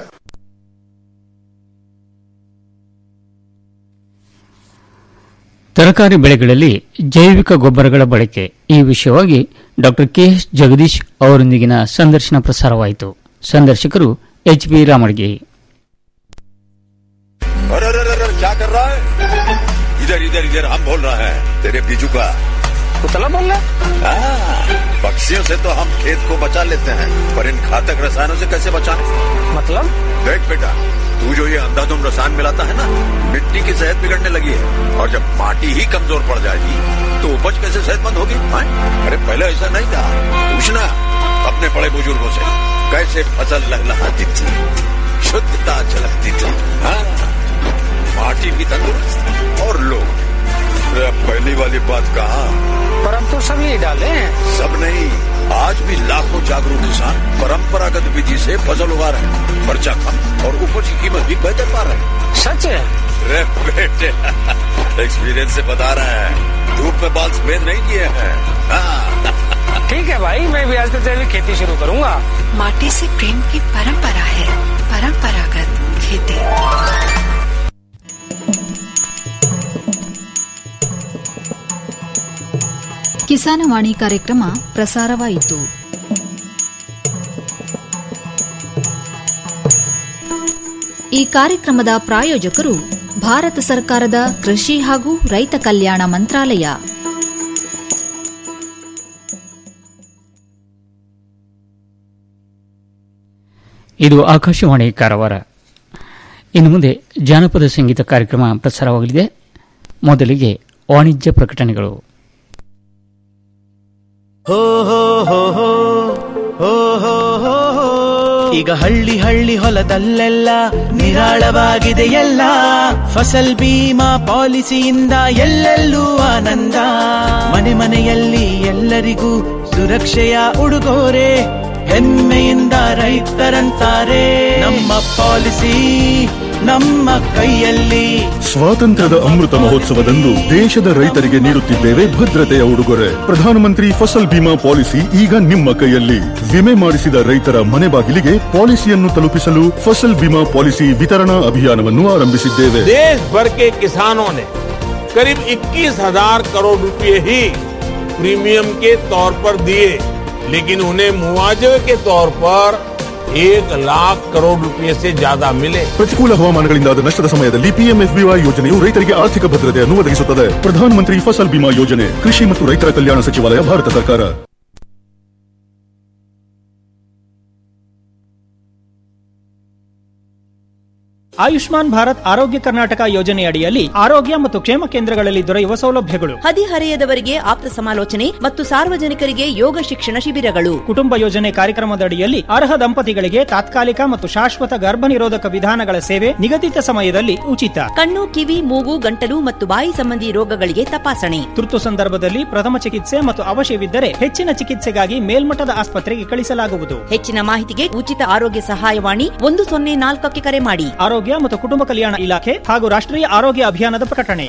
ತರಕಾರಿ ಬೆಳೆಗಳಲ್ಲಿ ಜೈವಿಕ ಗೊಬ್ಬರಗಳ ಬಳಕೆ ಈ ವಿಷಯವಾಗಿ ಡಾಕ್ಟರ್ ಕೆಎಸ್ ಜಗದೀಶ್ ಅವರೊಂದಿಗಿನ ಸಂದರ್ಶನ ಪ್ರಸಾರವಾಯಿತು ಸಂದರ್ಶಕರು ಎಚ್ ಬಿ ರಾಮಡ್ಗಿ अरे अरे अरे अरे, क्या कर रहा है इधर इधर इधर हम बोल रहे हैं तेरे बीजू का कुतला बोल रहा हाँ, पक्षियों से तो हम खेत को बचा लेते हैं पर इन घातक रसायनों से कैसे बचाएं? मतलब देख बेटा तू जो ये अंधाधुंध रसायन मिलाता है ना मिट्टी की सेहत बिगड़ने लगी है और जब माटी ही कमजोर पड़ जाएगी तो उपज कैसे सेहतमंद होगी हाँ? अरे पहले ऐसा नहीं था पूछना अपने बड़े बुजुर्गों से कैसे फसल लहलहाती थी शुद्धता झलकती थी हाँ माटी भी तंदुरुस्त और लोग अरे अब पहली वाली बात कहा पर अब तो सब यही डाले हैं सब नहीं आज भी लाखों जागरूक किसान परंपरागत विधि से फसल उगा रहे हैं खर्चा कम और उपज की कीमत भी बेहतर पा रहे हैं सच है अरे बेटे एक्सपीरियंस से बता रहे हैं धूप में बाल सफेद नहीं किए हैं हाँ, ठीक है भाई मैं भी आज से जैविक खेती शुरू करूंगा माटी से प्रेम की परंपरा है परंपरागत खेती ಕಿಸಾನವಾಣಿ ಕಾರ್ಯಕ್ರಮ ಪ್ರಸಾರವಾಯಿತು ಈ ಕಾರ್ಯಕ್ರಮದ ಪ್ರಾಯೋಜಕರು ಭಾರತ ಸರ್ಕಾರದ ಕೃಷಿ ಹಾಗೂ ರೈತ ಕಲ್ಯಾಣ ಮಂತ್ರಾಲಯ ಇದು ಆಕಾಶವಾಣಿ ಕಾರವಾರ ಇನ್ನು ಮುಂದೆ ಜಾನಪದ ಸಂಗೀತ ಕಾರ್ಯಕ್ರಮ ಪ್ರಸಾರವಾಗಲಿದೆ ಮೊದಲಿಗೆ ವಾಣಿಜ್ಯ ಪ್ರಕಟಣೆಗಳು ಹೋ ಹೋ ಹೋ ಹೋ ಹೋ ಹೋ ಹೋ ಹೋ. ಈಗ ಹಳ್ಳಿ ಹಳ್ಳಿ ಹೊಲದಲ್ಲೆಲ್ಲ ನಿರಾಳವಾಗಿದೆ ಎಲ್ಲ ಫಸಲ್ ಬೀಮಾ ಪಾಲಿಸಿಯಿಂದ ಎಲ್ಲೆಲ್ಲೂ ಆನಂದ ಮನೆ ಮನೆಯಲ್ಲಿ ಎಲ್ಲರಿಗೂ ಸುರಕ್ಷೆಯ ಉಡುಗೊರೆ ಹೆಮ್ಮೆಯಿಂದ ರೈತರಂತಾರೆ ನಮ್ಮ ಪಾಲಿಸಿ ನಮ್ಮ ಕೈಯಲ್ಲಿ ಸ್ವಾತಂತ್ರ್ಯದ ಅಮೃತ ಮಹೋತ್ಸವದಂದು ದೇಶದ ರೈತರಿಗೆ ನೀಡುತ್ತಿದ್ದೇವೆ ಭದ್ರತೆಯ ಉಡುಗೊರೆ ಪ್ರಧಾನಮಂತ್ರಿ ಫಸಲ್ ಬಿಮಾ ಪಾಲಿಸಿ ಈಗ ನಿಮ್ಮ ಕೈಯಲ್ಲಿ ವಿಮೆ ಮಾಡಿಸಿದ ರೈತರ ಮನೆ ಬಾಗಿಲಿಗೆ ಪಾಲಿಸಿಯನ್ನು ತಲುಪಿಸಲು ಫಸಲ್ ಬಿಮಾ ಪಾಲಿಸಿ ವಿತರಣಾ ಅಭಿಯಾನವನ್ನು ಆರಂಭಿಸಿದ್ದೇವೆ देश भर के किसानों ने करीब 21,000 करोड़ रुपए ही प्रीमियम के तौर पर दिए लेकिन उन्हें मुआवजे के तौर पर एक लाख करोड़ रुपए से ज्यादा मिले ಪ್ರತಿಕೂಲ ಹವಾಮಾನಗಳಿಂದಾದ ನಷ್ಟದ ಸಮಯದಲ್ಲಿ ಪಿಎಂಎಫ್ಬಿವೈ ಯೋಜನೆಯು ರೈತರಿಗೆ ಆರ್ಥಿಕ ಭದ್ರತೆಯನ್ನು ಒದಗಿಸುತ್ತದೆ ಪ್ರಧಾನಮಂತ್ರಿ ಫಸಲ್ ಬಿಮಾ ಯೋಜನೆ ಕೃಷಿ ಮತ್ತು ರೈತರ ಕಲ್ಯಾಣ ಸಚಿವಾಲಯ ಭಾರತ ಸರ್ಕಾರ ಆಯುಷ್ಮಾನ್ ಭಾರತ್ ಆರೋಗ್ಯ ಕರ್ನಾಟಕ ಯೋಜನೆಯಡಿಯಲ್ಲಿ ಆರೋಗ್ಯ ಮತ್ತು ಕ್ಷೇಮ ಕೇಂದ್ರಗಳಲ್ಲಿ ದೊರೆಯುವ ಸೌಲಭ್ಯಗಳು ಹದಿಹರೆಯದವರಿಗೆ ಆಪ್ತ ಸಮಾಲೋಚನೆ ಮತ್ತು ಸಾರ್ವಜನಿಕರಿಗೆ ಯೋಗ ಶಿಕ್ಷಣ ಶಿಬಿರಗಳು ಕುಟುಂಬ ಯೋಜನೆ ಕಾರ್ಯಕ್ರಮದಡಿಯಲ್ಲಿ ಅರ್ಹ ದಂಪತಿಗಳಿಗೆ ತಾತ್ಕಾಲಿಕ ಮತ್ತು ಶಾಶ್ವತ ಗರ್ಭ ನಿರೋಧಕ ವಿಧಾನಗಳ ಸೇವೆ ನಿಗದಿತ ಸಮಯದಲ್ಲಿ ಉಚಿತ ಕಣ್ಣು ಕಿವಿ ಮೂಗು ಗಂಟಲು ಮತ್ತು ಬಾಯಿ ಸಂಬಂಧಿ ರೋಗಗಳಿಗೆ ತಪಾಸಣೆ ತುರ್ತು ಸಂದರ್ಭದಲ್ಲಿ ಪ್ರಥಮ ಚಿಕಿತ್ಸೆ ಮತ್ತು ಅವಶ್ಯವಿದ್ದರೆ ಹೆಚ್ಚಿನ ಚಿಕಿತ್ಸೆಗಾಗಿ ಮೇಲ್ಮಟ್ಟದ ಆಸ್ಪತ್ರೆಗೆ ಕಳಿಸಲಾಗುವುದು ಹೆಚ್ಚಿನ ಮಾಹಿತಿಗೆ ಉಚಿತ ಆರೋಗ್ಯ ಸಹಾಯವಾಣಿ ಒಂದು ಸೊನ್ನೆ ನಾಲ್ಕಕ್ಕೆ ಕರೆ ಮಾಡಿ ಆರೋಗ್ಯ ಮತ್ತು ಕುಟುಂಬ ಕಲ್ಯಾಣ ಇಲಾಖೆ ಹಾಗೂ ರಾಷ್ಟ್ರೀಯ ಆರೋಗ್ಯ ಅಭಿಯಾನದ ಪ್ರಕಟಣೆ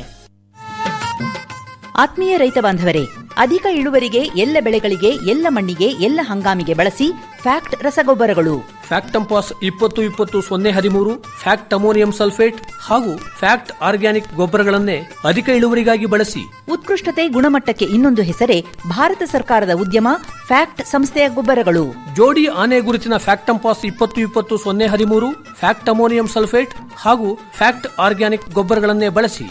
ಆತ್ಮೀಯ ರೈತ ಬಾಂಧವರೇ ಅಧಿಕ ಇಳುವರಿಗೆ ಎಲ್ಲ ಬೆಳೆಗಳಿಗೆ ಎಲ್ಲ ಮಣ್ಣಿಗೆ ಎಲ್ಲ ಹಂಗಾಮಿಗೆ ಬಳಸಿ ಫ್ಯಾಕ್ಟ್ ರಸಗೊಬ್ಬರಗಳು ಫ್ಯಾಕ್ಟಂಪಾಸ್ ಇಪ್ಪತ್ತು ಇಪ್ಪತ್ತು ಸೊನ್ನೆ ಹದಿಮೂರು ಫ್ಯಾಕ್ಟ್ ಅಮೋನಿಯಂ ಸಲ್ಫೇಟ್ ಹಾಗೂ ಫ್ಯಾಕ್ಟ್ ಆರ್ಗ್ಯಾನಿಕ್ ಗೊಬ್ಬರಗಳನ್ನೇ ಅಧಿಕ ಇಳುವರಿಗಾಗಿ ಬಳಸಿ ಉತ್ಕೃಷ್ಟತೆ ಗುಣಮಟ್ಟಕ್ಕೆ ಇನ್ನೊಂದು ಹೆಸರೇ ಭಾರತ ಸರ್ಕಾರದ ಉದ್ಯಮ ಫ್ಯಾಕ್ಟ್ ಸಂಸ್ಥೆಯ ಗೊಬ್ಬರಗಳು ಜೋಡಿ ಆನೆ ಗುರುತಿನ ಫ್ಯಾಕ್ಟಂಪಾಸ್ ಇಪ್ಪತ್ತು ಇಪ್ಪತ್ತು ಸೊನ್ನೆ ಹದಿಮೂರು ಫ್ಯಾಕ್ಟ್ ಅಮೋನಿಯಂ ಸಲ್ಫೇಟ್ ಹಾಗೂ ಫ್ಯಾಕ್ಟ್ ಆರ್ಗ್ಯಾನಿಕ್ ಗೊಬ್ಬರಗಳನ್ನೇ ಬಳಸಿ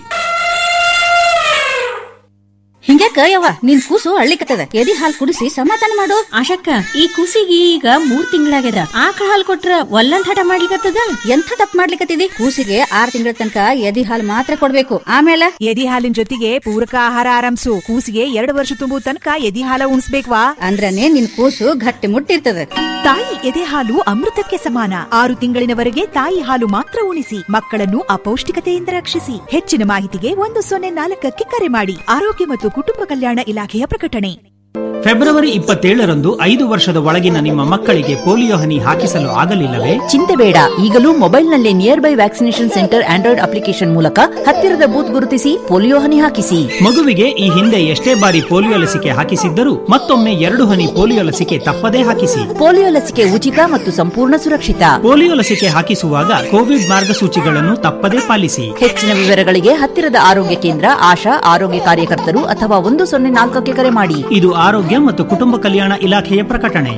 ಹಿಂಗ್ಯಾಕ ಯವ್ವ ನಿನ್ ಕೂಸು ಅಳ್ಳಿಕತ್ತದ ಎದಿ ಹಾಲ್ ಕುಡಿಸಿ ಸಮಾಧಾನ ಮಾಡು ಆಶಕ್ಕ ಈ ಕೂಸಿಗೆ ಈಗ ಮೂರ್ ತಿಂಗಳಾಗ್ಯದ ಆಕಳ ಹಾಲ್ ಕೊಟ್ರ ಒಲ್ಲಂದ್ ಹಠ ಮಾಡ್ಲಿಕತ್ತದ ಎಂಥ ತಪ್ಪ ಮಾಡ್ಲಿಕತ್ತಿದಿ ಕೂಸಿಗೆ ಆರ್ ತಿಂಗಳ ತನಕ ಎದಿ ಹಾಲ್ ಮಾತ್ರ ಕೊಡ್ಬೇಕು ಆಮೇಲೆ ಎದಿ ಹಾಲಿನ ಜೊತೆಗೆ ಪೂರಕ ಆಹಾರ ಆರಂಭಿಸು ಕೂಸಿಗೆ ಎರಡು ವರ್ಷ ತುಂಬುವ ತನಕ ಎದಿ ಹಾಲ ಉಣಿಸ್ಬೇಕ್ವಾ ಅಂದ್ರನೇ ನಿನ್ ಕೂಸು ಗಟ್ಟಿ ಮುಟ್ಟಿರ್ತದ ತಾಯಿ ಎದೆ ಹಾಲು ಅಮೃತಕ್ಕೆ ಸಮಾನ ಆರು ತಿಂಗಳಿನವರೆಗೆ ತಾಯಿ ಹಾಲು ಮಾತ್ರ ಉಣಿಸಿ ಮಕ್ಕಳನ್ನು ಅಪೌಷ್ಟಿಕತೆಯಿಂದ ರಕ್ಷಿಸಿ ಹೆಚ್ಚಿನ ಮಾಹಿತಿಗೆ ಒಂದು ಸೊನ್ನೆ ನಾಲ್ಕಕ್ಕೆ ಕರೆ ಮಾಡಿ ಆರೋಗ್ಯ ಮತ್ತು ಕುಟುಂಬ ಕಲ್ಯಾಣ ಇಲಾಖೆಯ ಪ್ರಕಟಣೆ ಫೆಬ್ರವರಿ ಇಪ್ಪತ್ತೇಳರಂದು ಐದು ವರ್ಷದ ಒಳಗಿನ ನಿಮ್ಮ ಮಕ್ಕಳಿಗೆ ಪೋಲಿಯೋ ಹನಿ ಹಾಕಿಸಲು ಆಗಲಿಲ್ಲವೇ ಚಿಂತೆ ಬೇಡ ಈಗಲೂ ಮೊಬೈಲ್ನಲ್ಲೇ nearby vaccination centre Android application ಮೂಲಕ ಹತ್ತಿರದ ಬೂತ್ ಗುರುತಿಸಿ ಪೋಲಿಯೋ ಹನಿ ಹಾಕಿಸಿ ಮಗುವಿಗೆ ಈ ಹಿಂದೆ ಎಷ್ಟೇ ಬಾರಿ ಪೋಲಿಯೋ ಲಸಿಕೆ ಹಾಕಿಸಿದ್ದರೂ ಮತ್ತೊಮ್ಮೆ ಎರಡು ಹನಿ ಪೋಲಿಯೋ ಲಸಿಕೆ ತಪ್ಪದೇ ಹಾಕಿಸಿ ಪೋಲಿಯೋ ಲಸಿಕೆ ಉಚಿತ ಮತ್ತು ಸಂಪೂರ್ಣ ಸುರಕ್ಷಿತ ಪೋಲಿಯೋ ಲಸಿಕೆ ಹಾಕಿಸುವಾಗ ಕೋವಿಡ್ ಮಾರ್ಗಸೂಚಿಗಳನ್ನು ತಪ್ಪದೇ ಪಾಲಿಸಿ ಹೆಚ್ಚಿನ ವಿವರಗಳಿಗೆ ಹತ್ತಿರದ ಆರೋಗ್ಯ ಕೇಂದ್ರ ಆಶಾ ಆರೋಗ್ಯ ಕಾರ್ಯಕರ್ತರು ಅಥವಾ ಒಂದು ಸೊನ್ನೆ ನಾಲ್ಕಕ್ಕೆ ಕರೆ ಮಾಡಿ ಇದು ಆರೋಗ್ಯ ಮತ್ತು ಕುಟುಂಬ ಕಲ್ಯಾಣ ಇಲಾಖೆಯ ಪ್ರಕಟಣೆ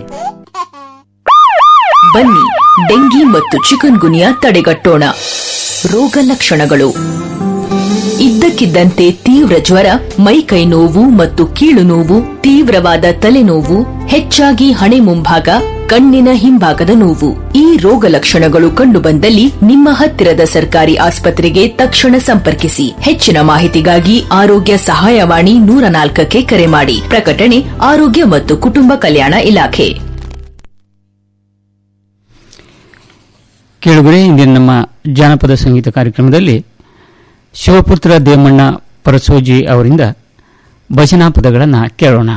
ಬನ್ನಿ ಡೆಂಗಿ ಮತ್ತು ಚಿಕನ್ ಗುನಿಯಾ ತಡೆಗಟ್ಟೋಣ ರೋಗ ಲಕ್ಷಣಗಳು ಇದ್ದಕ್ಕಿದ್ದಂತೆ ತೀವ್ರ ಜ್ವರ ಮೈಕೈ ನೋವು ಮತ್ತು ಕೀಳು ನೋವು ತೀವ್ರವಾದ ತಲೆನೋವು ಹೆಚ್ಚಾಗಿ ಹಣೆ ಮುಂಭಾಗ ಕಣ್ಣಿನ ಹಿಂಭಾಗದ ನೋವು ಈ ರೋಗ ಲಕ್ಷಣಗಳು ಕಂಡುಬಂದಲ್ಲಿ ನಿಮ್ಮ ಹತ್ತಿರದ ಸರ್ಕಾರಿ ಆಸ್ಪತ್ರೆಗೆ ತಕ್ಷಣ ಸಂಪರ್ಕಿಸಿ ಹೆಚ್ಚಿನ ಮಾಹಿತಿಗಾಗಿ ಆರೋಗ್ಯ ಸಹಾಯವಾಣಿ ನೂರ ನಾಲ್ಕಕ್ಕೆ ಕರೆ ಮಾಡಿ ಪ್ರಕಟಣೆ ಆರೋಗ್ಯ ಮತ್ತು ಕುಟುಂಬ ಕಲ್ಯಾಣ ಇಲಾಖೆ ಕೇಳುಗರೆ ಇಂದಿನ ನಮ್ಮ ಜಾನಪದ ಸಂಗೀತ ಕಾರ್ಯಕ್ರಮದಲ್ಲಿ ಶಿವಪುತ್ರ ದೇಮಣ್ಣ ಪರಸೋಜಿ ಅವರಿಂದ ಭಜನಾ ಪದಗಳನ್ನು ಕೇಳೋಣ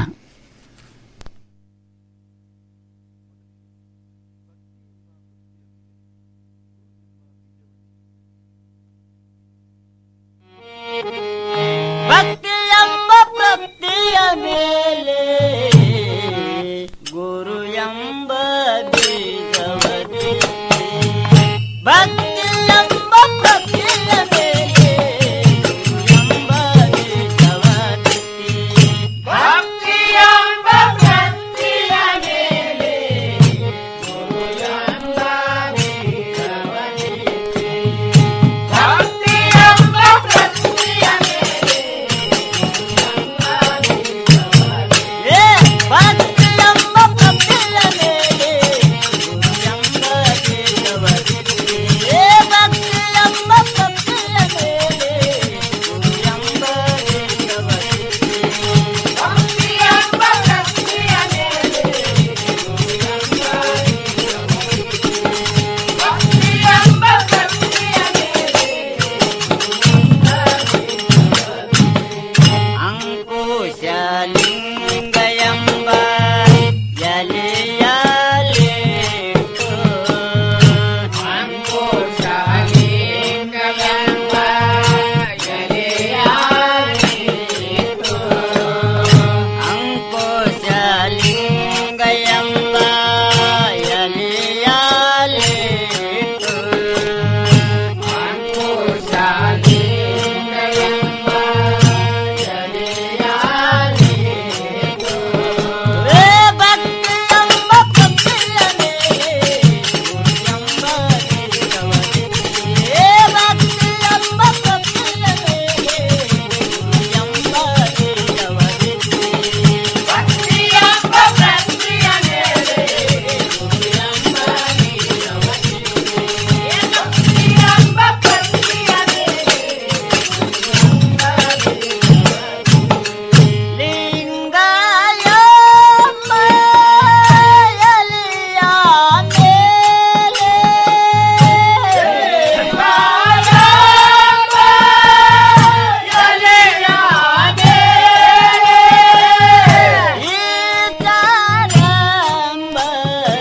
ಭಕ್ತಿಯೆಂಬ ಪ್ರತಿಯ ಮೇಲೆ ಗುರು ಎಂಬ ಬೀಜವದಿತ್ತೆ ಭಕ್ತಿ